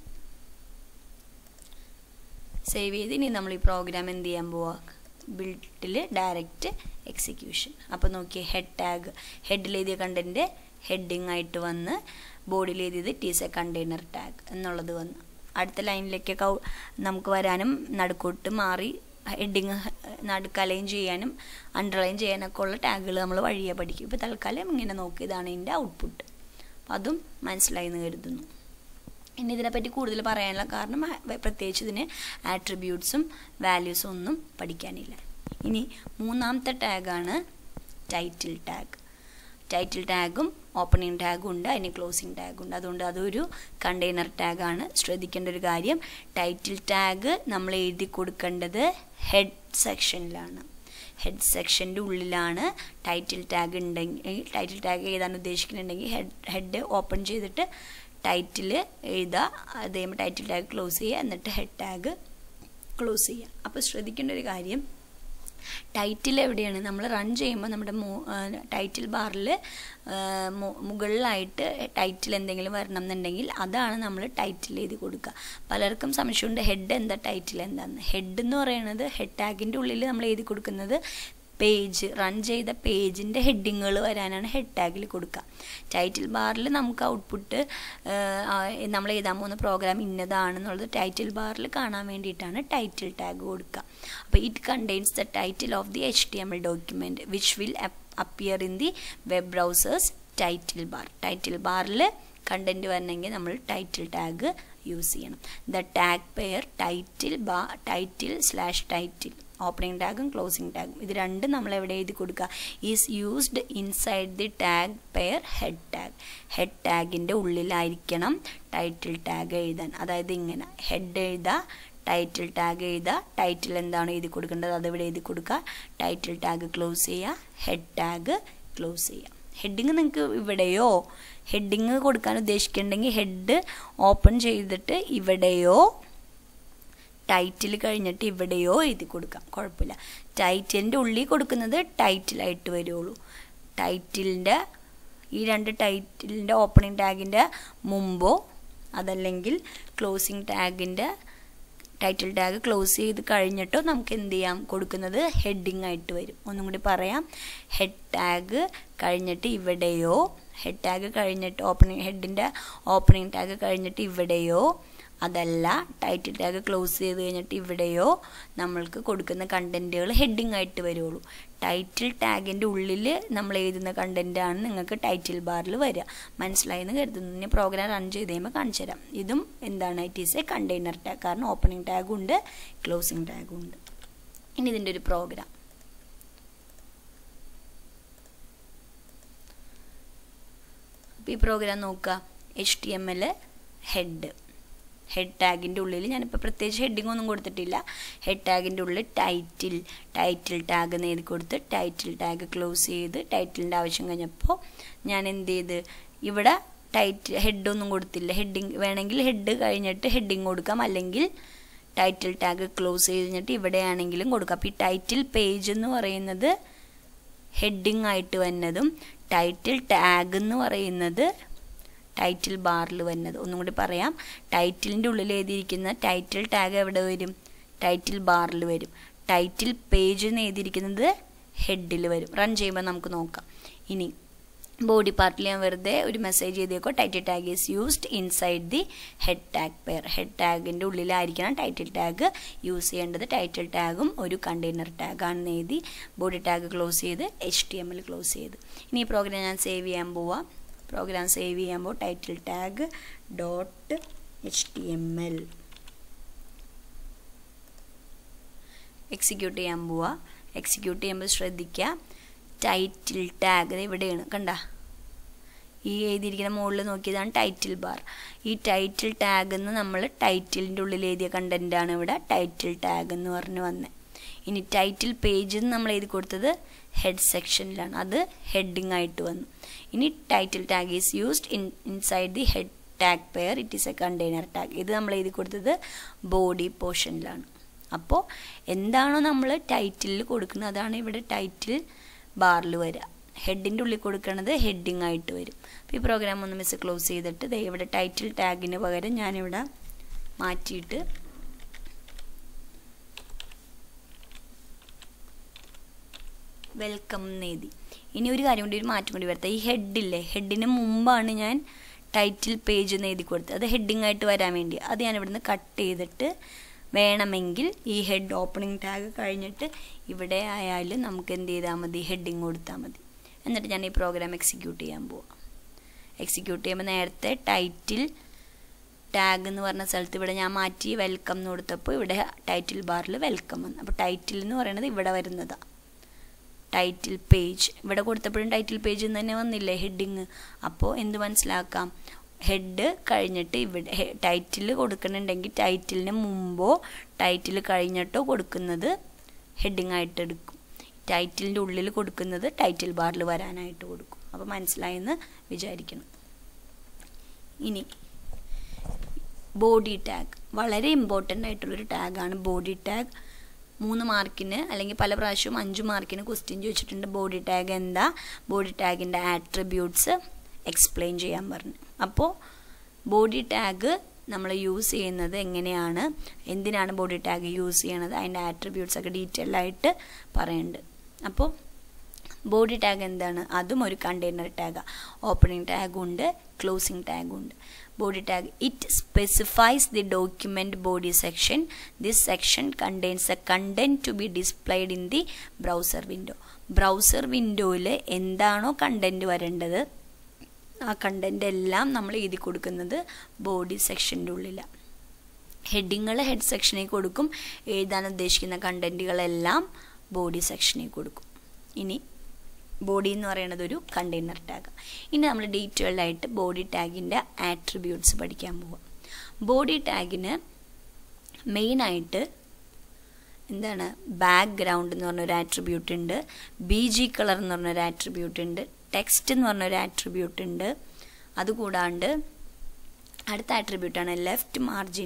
സേവ് ചെയ്ത് ഇനി നമ്മൾ ഈ പ്രോഗ്രാം എന്ത് ചെയ്യാൻ പോവാ ബിൽട്ടിൽ ഡയറക്റ്റ് എക്സിക്യൂഷൻ അപ്പോൾ നോക്കിയേ ഹെഡ് ടാഗ് ഹെഡിൽ എഴുതിയ കണ്ടൻറ്റ് ഹെഡിങ് ആയിട്ട് വന്ന് ബോഡിയിൽ എഴുതിയത് ടീസ് എ കണ്ടെയ്നർ ടാഗ് എന്നുള്ളത് വന്നു അടുത്ത ലൈനിലേക്കൊക്കെ നമുക്ക് വരാനും നടുക്കോട്ട് മാറി ഹെഡിങ് നടുക്ക് അലൈൻ ചെയ്യാനും അണ്ടർലൈൻ ചെയ്യാനൊക്കെ ഉള്ള ടാഗുകൾ നമ്മൾ വഴിയെ പഠിക്കും ഇപ്പോൾ തൽക്കാലം ഇങ്ങനെ നോക്കി ഇതാണ് ഇതിൻ്റെ ഔട്ട്പുട്ട് അപ്പോൾ അതും മനസ്സിലായി എന്ന് കരുതുന്നു ഇനി ഇതിനെപ്പറ്റി കൂടുതൽ പറയാനുള്ള കാരണം പ്രത്യേകിച്ച് ഇതിന് ആട്രിബ്യൂട്ട്സും വാല്യൂസും ഒന്നും പഠിക്കാനില്ല ഇനി മൂന്നാമത്തെ ടാഗാണ് ടൈറ്റിൽ ടാഗ് ടൈറ്റിൽ ടാഗും ഓപ്പണിംഗ് ടാഗും ഉണ്ട് അതിന് ക്ലോസിംഗ് ടാഗും ഉണ്ട് അതുകൊണ്ട് അതൊരു കണ്ടെയ്നർ ടാഗാണ് ശ്രദ്ധിക്കേണ്ട ഒരു കാര്യം ടൈറ്റിൽ ടാഗ് നമ്മൾ എഴുതി കൊടുക്കേണ്ടത് ഹെഡ് സെക്ഷനിലാണ് ഹെഡ് സെക്ഷൻ്റെ ഉള്ളിലാണ് ടൈറ്റിൽ ടാഗ് ഉണ്ടെങ്കിൽ ടൈറ്റിൽ ടാഗ് എഴുതാൻ ഉദ്ദേശിക്കുന്നുണ്ടെങ്കിൽ ഹെഡ് ഹെഡ് ഓപ്പൺ ചെയ്തിട്ട് ടൈറ്റിൽ എഴുതുക അതേ ടൈറ്റിൽ ടാഗ് ക്ലോസ് ചെയ്യുക എന്നിട്ട് ഹെഡ് ടാഗ് ക്ലോസ് ചെയ്യുക അപ്പോൾ ശ്രദ്ധിക്കേണ്ട ഒരു കാര്യം ടൈറ്റിൽ എവിടെയാണ് നമ്മൾ റൺ ചെയ്യുമ്പോൾ നമ്മുടെ ടൈറ്റിൽ ബാറിൽ മുകളിലായിട്ട് ടൈറ്റിൽ എന്തെങ്കിലും വരണം എന്നുണ്ടെങ്കിൽ അതാണ് നമ്മൾ ടൈറ്റിൽ എഴുതി കൊടുക്കുക പലർക്കും സംശയമുണ്ട് ഹെഡ് എന്താ ടൈറ്റിൽ എന്താന്ന് ഹെഡ് എന്ന് പറയുന്നത് ഹെഡ് ടാഗിൻ്റെ ഉള്ളിൽ നമ്മൾ എഴുതി കൊടുക്കുന്നത് പേജ് റൺ ചെയ്ത പേജിൻ്റെ ഹെഡിങ്ങുകൾ വരാനാണ് ഹെഡ് ടാഗിൽ കൊടുക്കുക ടൈറ്റിൽ ബാറിൽ നമുക്ക് ഔട്ട്പുട്ട് നമ്മൾ എഴുതാൻ പോകുന്ന പ്രോഗ്രാം ഇന്നതാണെന്നുള്ളത് ടൈറ്റിൽ ബാറിൽ കാണാൻ വേണ്ടിയിട്ടാണ് ടൈറ്റിൽ ടാഗ് കൊടുക്കുക അപ്പോൾ it contains the title of the H T M L document which will appear in the web browsers title bar title ബാറിൽ കണ്ടൻറ്റ് വരണമെങ്കിൽ നമ്മൾ ടൈറ്റിൽ ടാഗ് യൂസ് ചെയ്യണം ദ ടാഗ് പെയർ ടൈറ്റിൽ ബാ title slash title opening ടാഗും closing ടാഗും ഇത് രണ്ടും നമ്മൾ എവിടെ എഴുതി കൊടുക്കുക is used inside the tag pair head tag head ടാഗിൻ്റെ ഉള്ളിലായിരിക്കണം ടൈറ്റിൽ ടാഗ് എഴുതാൻ അതായത് ഇങ്ങനെ ഹെഡ് എഴുതുക ടൈറ്റിൽ ടാഗ് എഴുതുക ടൈറ്റിൽ എന്താണ് എഴുതി കൊടുക്കേണ്ടത് അതിവിടെ എഴുതി കൊടുക്കുക ടൈറ്റിൽ ടാഗ് ക്ലോസ് ചെയ്യുക ഹെഡ് ടാഗ് ക്ലോസ് ചെയ്യുക ഹെഡിങ് നിങ്ങൾക്ക് ഇവിടെയോ ഹെഡിങ് കൊടുക്കാൻ ഉദ്ദേശിക്കുന്നുണ്ടെങ്കിൽ ഹെഡ് ഓപ്പൺ ചെയ്തിട്ട് ഇവിടെയോ ടൈറ്റിൽ കഴിഞ്ഞിട്ട് ഇവിടെയോ എഴുതി കൊടുക്കാം കുഴപ്പമില്ല ടൈറ്റിലിൻ്റെ ഉള്ളിൽ കൊടുക്കുന്നത് ടൈറ്റിലായിട്ട് വരുള്ളൂ ടൈറ്റിലിൻ്റെ ഈ രണ്ട് ടൈറ്റിലിൻ്റെ ഓപ്പണിംഗ് ടാഗിൻ്റെ മുമ്പോ അതല്ലെങ്കിൽ ക്ലോസിംഗ് ടാഗിൻ്റെ ടൈറ്റിൽ ടാഗ് ക്ലോസ് ചെയ്ത് കഴിഞ്ഞിട്ടോ നമുക്ക് എന്ത് ചെയ്യാം കൊടുക്കുന്നത് ഹെഡിങ് ആയിട്ട് വരും ഒന്നും കൂടി പറയാം ഹെഡ് ടാഗ് കഴിഞ്ഞിട്ട് ഇവിടെയോ ഹെഡ് ടാഗ് കഴിഞ്ഞിട്ട് ഓപ്പണിംഗ് ഹെഡിൻ്റെ ഓപ്പണിംഗ് ടാഗ് കഴിഞ്ഞിട്ട് ഇവിടെയോ അതല്ല ടൈറ്റിൽ ടാഗ് ക്ലോസ് ചെയ്ത് കഴിഞ്ഞിട്ട് ഇവിടെയോ നമ്മൾക്ക് കൊടുക്കുന്ന കണ്ടൻറ്റുകൾ ഹെഡിങ് ആയിട്ട് വരുള്ളൂ ടൈറ്റിൽ ടാഗിൻ്റെ ഉള്ളിൽ നമ്മൾ എഴുതുന്ന കണ്ടൻറ്റാണ് നിങ്ങൾക്ക് ടൈറ്റിൽ ബാറിൽ വരിക മനസ്സിലായെന്ന് കരുതുന്നു ഇനി പ്രോഗ്രാം റൺ ചെയ്ത് കഴിയുമ്പോൾ കാണിച്ചു തരാം ഇതും എന്താണ് it is a container tag കാരണം ഓപ്പണിംഗ് ടാഗും ഉണ്ട് ക്ലോസിംഗ് ടാഗും ഉണ്ട് ഇനി ഇതിൻ്റെ ഒരു പ്രോഗ്രാം അപ്പോൾ ഈ പ്രോഗ്രാം നോക്കുക H T M L head head ടാഗിൻ്റെ ഉള്ളിൽ ഞാനിപ്പോൾ പ്രത്യേകിച്ച് ഹെഡിങ് ഒന്നും കൊടുത്തിട്ടില്ല ഹെഡ് ടാഗിൻ്റെ ഉള്ളിൽ ടൈറ്റിൽ ടൈറ്റിൽ ടാഗ് എന്ന് എഴുതി കൊടുത്ത് ടൈറ്റിൽ ടാഗ് ക്ലോസ് ചെയ്ത് ടൈറ്റിലിൻ്റെ ആവശ്യം കഴിഞ്ഞപ്പോൾ ഞാൻ എന്ത് ചെയ്ത് ഇവിടെ ടൈറ്റിൽ ഹെഡൊന്നും കൊടുത്തില്ല ഹെഡിങ് വേണമെങ്കിൽ ഹെഡ് കഴിഞ്ഞിട്ട് ഹെഡിങ് കൊടുക്കാം അല്ലെങ്കിൽ ടൈറ്റിൽ ടാഗ് ക്ലോസ് ചെയ്തിട്ട് ഇവിടെയാണെങ്കിലും കൊടുക്കാം അപ്പോൾ ഈ ടൈറ്റിൽ പേജ് എന്ന് പറയുന്നത് ഹെഡിങ് ആയിട്ട് വന്നതും ടൈറ്റിൽ ടാഗ് എന്ന് പറയുന്നത് ടൈറ്റിൽ ബാറിൽ വരുന്നത് ഒന്നും കൂടി പറയാം ടൈറ്റിലിൻ്റെ ഉള്ളിൽ എഴുതിയിരിക്കുന്ന ടൈറ്റിൽ ടാഗ് എവിടെ വരും ടൈറ്റിൽ ബാറിൽ വരും ടൈറ്റിൽ പേജ് എന്ന് എഴുതിയിരിക്കുന്നത് ഹെഡിൽ വരും റൺ ചെയ്യുമ്പോൾ നമുക്ക് നോക്കാം ഇനി ബോഡി പാർട്ടിൽ ഞാൻ വെറുതെ ഒരു മെസ്സേജ് ചെയ്തേക്കോ title tag is used inside the head tag pair head ടാഗിൻ്റെ ഉള്ളിലായിരിക്കണം ടൈറ്റിൽ ടാഗ് യൂസ് ചെയ്യേണ്ടത് ടൈറ്റിൽ ടാഗും ഒരു കണ്ടെയ്നർ ടാഗാണെന്ന് എഴുതി ബോഡി ടാഗ് ക്ലോസ് ചെയ്ത് എച്ച് ടി എമ്മിൽ ക്ലോസ് ചെയ്ത് ഇനി ഈ പ്രോഗ്രാം ഞാൻ സേവ് ചെയ്യാൻ പോവാം പ്രോഗ്രാം സേവ് ചെയ്യുമ്പോൾ title tag dot H T M L execute ചെയ്യാൻ പോവുക എക്സിക്യൂട്ട് ചെയ്യുമ്പോൾ ശ്രദ്ധിക്കുക ടൈറ്റിൽ ടാഗ് ഇവിടെയാണ് കണ്ട ഈ എഴുതിയിരിക്കുന്ന മുകളിൽ നോക്കിയതാണ് ടൈറ്റിൽ ബാർ ഈ ടൈറ്റിൽ ടാഗ് എന്ന് നമ്മൾ ടൈറ്റിലിൻ്റെ ഉള്ളിൽ എഴുതിയ കണ്ടൻറ്റാണ് ഇവിടെ ടൈറ്റിൽ ടാഗ് എന്ന് പറഞ്ഞ് വന്നത് ഇനി ടൈറ്റിൽ പേജ് എന്ന് നമ്മൾ എഴുതി കൊടുത്തത് ഹെഡ് സെക്ഷനിലാണ് അത് ഹെഡിങ് ആയിട്ട് വന്നു ഇനി title tag is used in inside the head tag pair it is a container tag ഇത് നമ്മൾ എഴുതി കൊടുത്തത് ബോഡി പോർഷനിലാണ് അപ്പോൾ എന്താണോ നമ്മൾ ടൈറ്റിലിൽ കൊടുക്കുന്നത് അതാണ് ഇവിടെ ടൈറ്റിൽ ബാറിൽ വരിക ഹെഡിൻ്റെ ഉള്ളിൽ കൊടുക്കുന്നത് ഹെഡിങ് ആയിട്ട് വരും അപ്പോൾ ഈ പ്രോഗ്രാം ഒന്ന് മിസ് ക്ലോസ് ചെയ്തിട്ട് ദേ ഇവിടെ ടൈറ്റിൽ ടാഗിന് പകരം ഞാനിവിടെ മാറ്റിയിട്ട് വെൽക്കം എന്നെഴുതി ഇനി ഒരു കാര്യം കൂടി ഒരു മാറ്റം കൂടി വരുത്താം ഈ ഹെഡില്ലേ ഹെഡിന് മുമ്പാണ് ഞാൻ ടൈറ്റിൽ പേജ് എന്ന് എഴുതി കൊടുത്തത് അത് ഹെഡിങ് ആയിട്ട് വരാൻ വേണ്ടി അത് ഞാൻ ഇവിടുന്ന് കട്ട് ചെയ്തിട്ട് വേണമെങ്കിൽ ഈ ഹെഡ് ഓപ്പണിംഗ് ടാഗ് കഴിഞ്ഞിട്ട് ഇവിടെ ആയാലും നമുക്ക് എന്ത് ചെയ്താൽ മതി ഹെഡിങ് കൊടുത്താൽ മതി എന്നിട്ട് ഞാൻ ഈ പ്രോഗ്രാം എക്സിക്യൂട്ട് ചെയ്യാൻ പോവാം എക്സിക്യൂട്ട് ചെയ്യുമ്പോൾ നേരത്തെ ടൈറ്റിൽ ടാഗ് എന്ന് പറഞ്ഞ സ്ഥലത്ത് ഇവിടെ ഞാൻ മാറ്റി വെൽക്കം എന്ന് കൊടുത്തപ്പോൾ ഇവിടെ ടൈറ്റിൽ ബാറിൽ വെൽക്കം വന്നു അപ്പോൾ ടൈറ്റിൽ എന്ന് പറയുന്നത് ഇവിടെ വരുന്നതാണ് ടൈറ്റിൽ പേജ് ഇവിടെ കൊടുത്തപ്പോഴും ടൈറ്റിൽ പേജ് തന്നെ വന്നില്ലേ ഹെഡിങ് അപ്പോൾ എന്ത് മനസ്സിലാക്കാം ഹെഡ് കഴിഞ്ഞിട്ട് ഇവിടെ ടൈറ്റിൽ കൊടുക്കുന്നുണ്ടെങ്കിൽ ടൈറ്റിലിന് മുമ്പോ ടൈറ്റിൽ കഴിഞ്ഞിട്ടോ കൊടുക്കുന്നത് ഹെഡിങ് ആയിട്ട് എടുക്കും ടൈറ്റിലിൻ്റെ ഉള്ളിൽ കൊടുക്കുന്നത് ടൈറ്റിൽ ബാറിൽ വരാനായിട്ട് കൊടുക്കും അപ്പോൾ മനസ്സിലായെന്ന് വിചാരിക്കണം ഇനി ബോഡി ടാഗ് വളരെ ഇമ്പോർട്ടൻ്റ് ആയിട്ടുള്ളൊരു ടാഗാണ് ബോഡി ടാഗ് മൂന്ന് മാർക്കിന് അല്ലെങ്കിൽ പല പ്രാവശ്യവും അഞ്ച് മാർക്കിന് ക്വസ്റ്റ്യൻ ചോദിച്ചിട്ടുണ്ട് ബോഡി ടാഗ് എന്താ ബോഡി ടാഗിൻ്റെ ആട്രിബ്യൂട്ട്സ് എക്സ്പ്ലെയിൻ ചെയ്യാൻ പറഞ്ഞു അപ്പോൾ ബോഡി ടാഗ് നമ്മൾ യൂസ് ചെയ്യുന്നത് എങ്ങനെയാണ് എന്തിനാണ് ബോഡി ടാഗ് യൂസ് ചെയ്യണത് അതിൻ്റെ ആട്രിബ്യൂട്ട്സ് ഒക്കെ ഡീറ്റെയിൽ ആയിട്ട് പറയുന്നുണ്ട് അപ്പോൾ ബോഡി ടാഗ് എന്താണ് അതും ഒരു കണ്ടെയ്നർ ടാഗാണ് ഓപ്പണിംഗ് ടാഗും ഉണ്ട് ക്ലോസിംഗ് ടാഗും ഉണ്ട് body tag it specifies the document body section this section contains the content to be displayed in the browser window browser വിൻഡോയിൽ എന്താണോ കണ്ടന്റ് വരേണ്ടത് ആ കണ്ടന്റ് എല്ലാം നമ്മൾ എഴുതി കൊടുക്കുന്നത് ബോഡി സെക്ഷൻ്റെ ഉള്ളിലാണ് ഹെഡിങ്ങൾ ഹെഡ് സെക്ഷനിൽ കൊടുക്കും എഴുതാൻ ഉദ്ദേശിക്കുന്ന കണ്ടന്റുകളെല്ലാം ബോഡി സെക്ഷനിൽ കൊടുക്കും ഇനി ബോഡി എന്ന് പറയുന്നത് ഒരു കണ്ടെയ്നർ ടാഗ് ഇനി നമ്മൾ ഡീറ്റെയിൽഡ് ആയിട്ട് ബോഡി ടാഗിൻ്റെ ആട്രിബ്യൂട്ട്സ് പഠിക്കാൻ പോവാം ബോഡി ടാഗിന് മെയിനായിട്ട് എന്താണ് ബാക്ക്ഗ്രൗണ്ട് എന്ന് പറഞ്ഞൊരു ആട്രിബ്യൂട്ട് ഉണ്ട് ബി ജി കളർ എന്ന് പറഞ്ഞൊരു ആട്രിബ്യൂട്ട് ഉണ്ട് ടെക്സ്റ്റ് എന്ന് പറഞ്ഞൊരു ആട്രിബ്യൂട്ട് ഉണ്ട് അതുകൂടാണ്ട് അടുത്ത ആട്രിബ്യൂട്ടാണ് left margin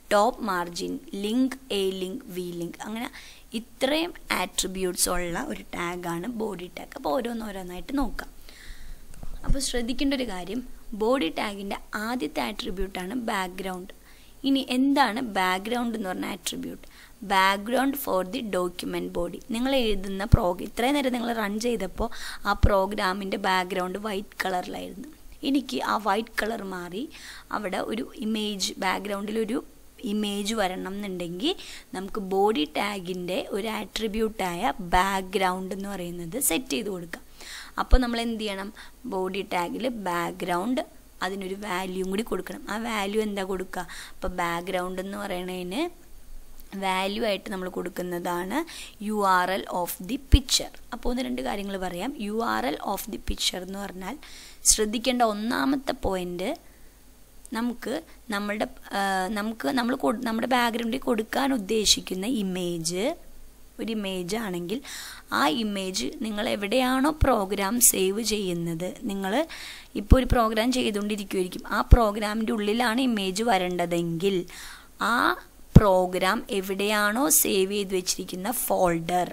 top margin link A link V link അങ്ങനെ ഇത്രയും ആട്രിബ്യൂട്ട്സ് ഉള്ള ഒരു ടാഗാണ് ബോഡി ടാഗ് അപ്പോൾ ഓരോന്നോരോന്നായിട്ട് നോക്കാം അപ്പോൾ ശ്രദ്ധിക്കേണ്ട ഒരു കാര്യം ബോഡി ടാഗിൻ്റെ ആദ്യത്തെ ആട്രിബ്യൂട്ടാണ് ബാക്ക്ഗ്രൗണ്ട് ഇനി എന്താണ് ബാക്ക്ഗ്രൗണ്ട് എന്ന് പറഞ്ഞ attribute background for the document body നിങ്ങൾ എഴുതുന്ന പ്രോഗ്രാം ഇത്രയും നേരം നിങ്ങൾ റൺ ചെയ്തപ്പോൾ ആ പ്രോഗ്രാമിൻ്റെ ബാക്ക്ഗ്രൗണ്ട് വൈറ്റ് കളറിലായിരുന്നു എനിക്ക് ആ വൈറ്റ് കളർ മാറി അവിടെ ഒരു ഇമേജ് ബാക്ക്ഗ്രൗണ്ടിലൊരു ഇമേജ് വരണം എന്നുണ്ടെങ്കിൽ നമുക്ക് ബോഡി ടാഗിൻ്റെ ഒരു ആട്രിബ്യൂട്ടായ ബാക്ക്ഗ്രൗണ്ട് എന്ന് പറയുന്നത് സെറ്റ് ചെയ്ത് കൊടുക്കാം അപ്പോൾ നമ്മൾ എന്ത് ചെയ്യണം ബോഡി ടാഗിൽ ബാക്ക്ഗ്രൗണ്ട് അതിനൊരു വാല്യൂം കൂടി കൊടുക്കണം ആ വാല്യൂ എന്താ കൊടുക്കുക അപ്പോൾ ബാക്ക്ഗ്രൗണ്ട് എന്ന് പറയുന്നതിന് വാല്യൂ ആയിട്ട് നമ്മൾ കൊടുക്കുന്നതാണ് U R L of the picture അപ്പോൾ ഒന്ന് രണ്ട് കാര്യങ്ങൾ പറയാം U R L of the picture എന്ന് പറഞ്ഞാൽ ശ്രദ്ധിക്കേണ്ട ഒന്നാമത്തെ പോയിന്റ് നമുക്ക് നമ്മളുടെ നമുക്ക് നമ്മൾ നമ്മുടെ ബാക്ക്ഗ്രൗണ്ടിൽ കൊടുക്കാൻ ഉദ്ദേശിക്കുന്ന ഇമേജ് ഒരു ഇമേജ് ആണെങ്കിൽ ആ ഇമേജ് നിങ്ങൾ എവിടെയാണോ പ്രോഗ്രാം സേവ് ചെയ്യുന്നത് നിങ്ങൾ ഇപ്പോൾ ഒരു പ്രോഗ്രാം ചെയ്തുകൊണ്ടിരിക്കുമായിരിക്കും ആ പ്രോഗ്രാമിൻ്റെ ഉള്ളിലാണ് ഇമേജ് വരേണ്ടതെങ്കിൽ ആ പ്രോഗ്രാം എവിടെയാണോ സേവ് ചെയ്ത് വെച്ചിരിക്കുന്ന ഫോൾഡർ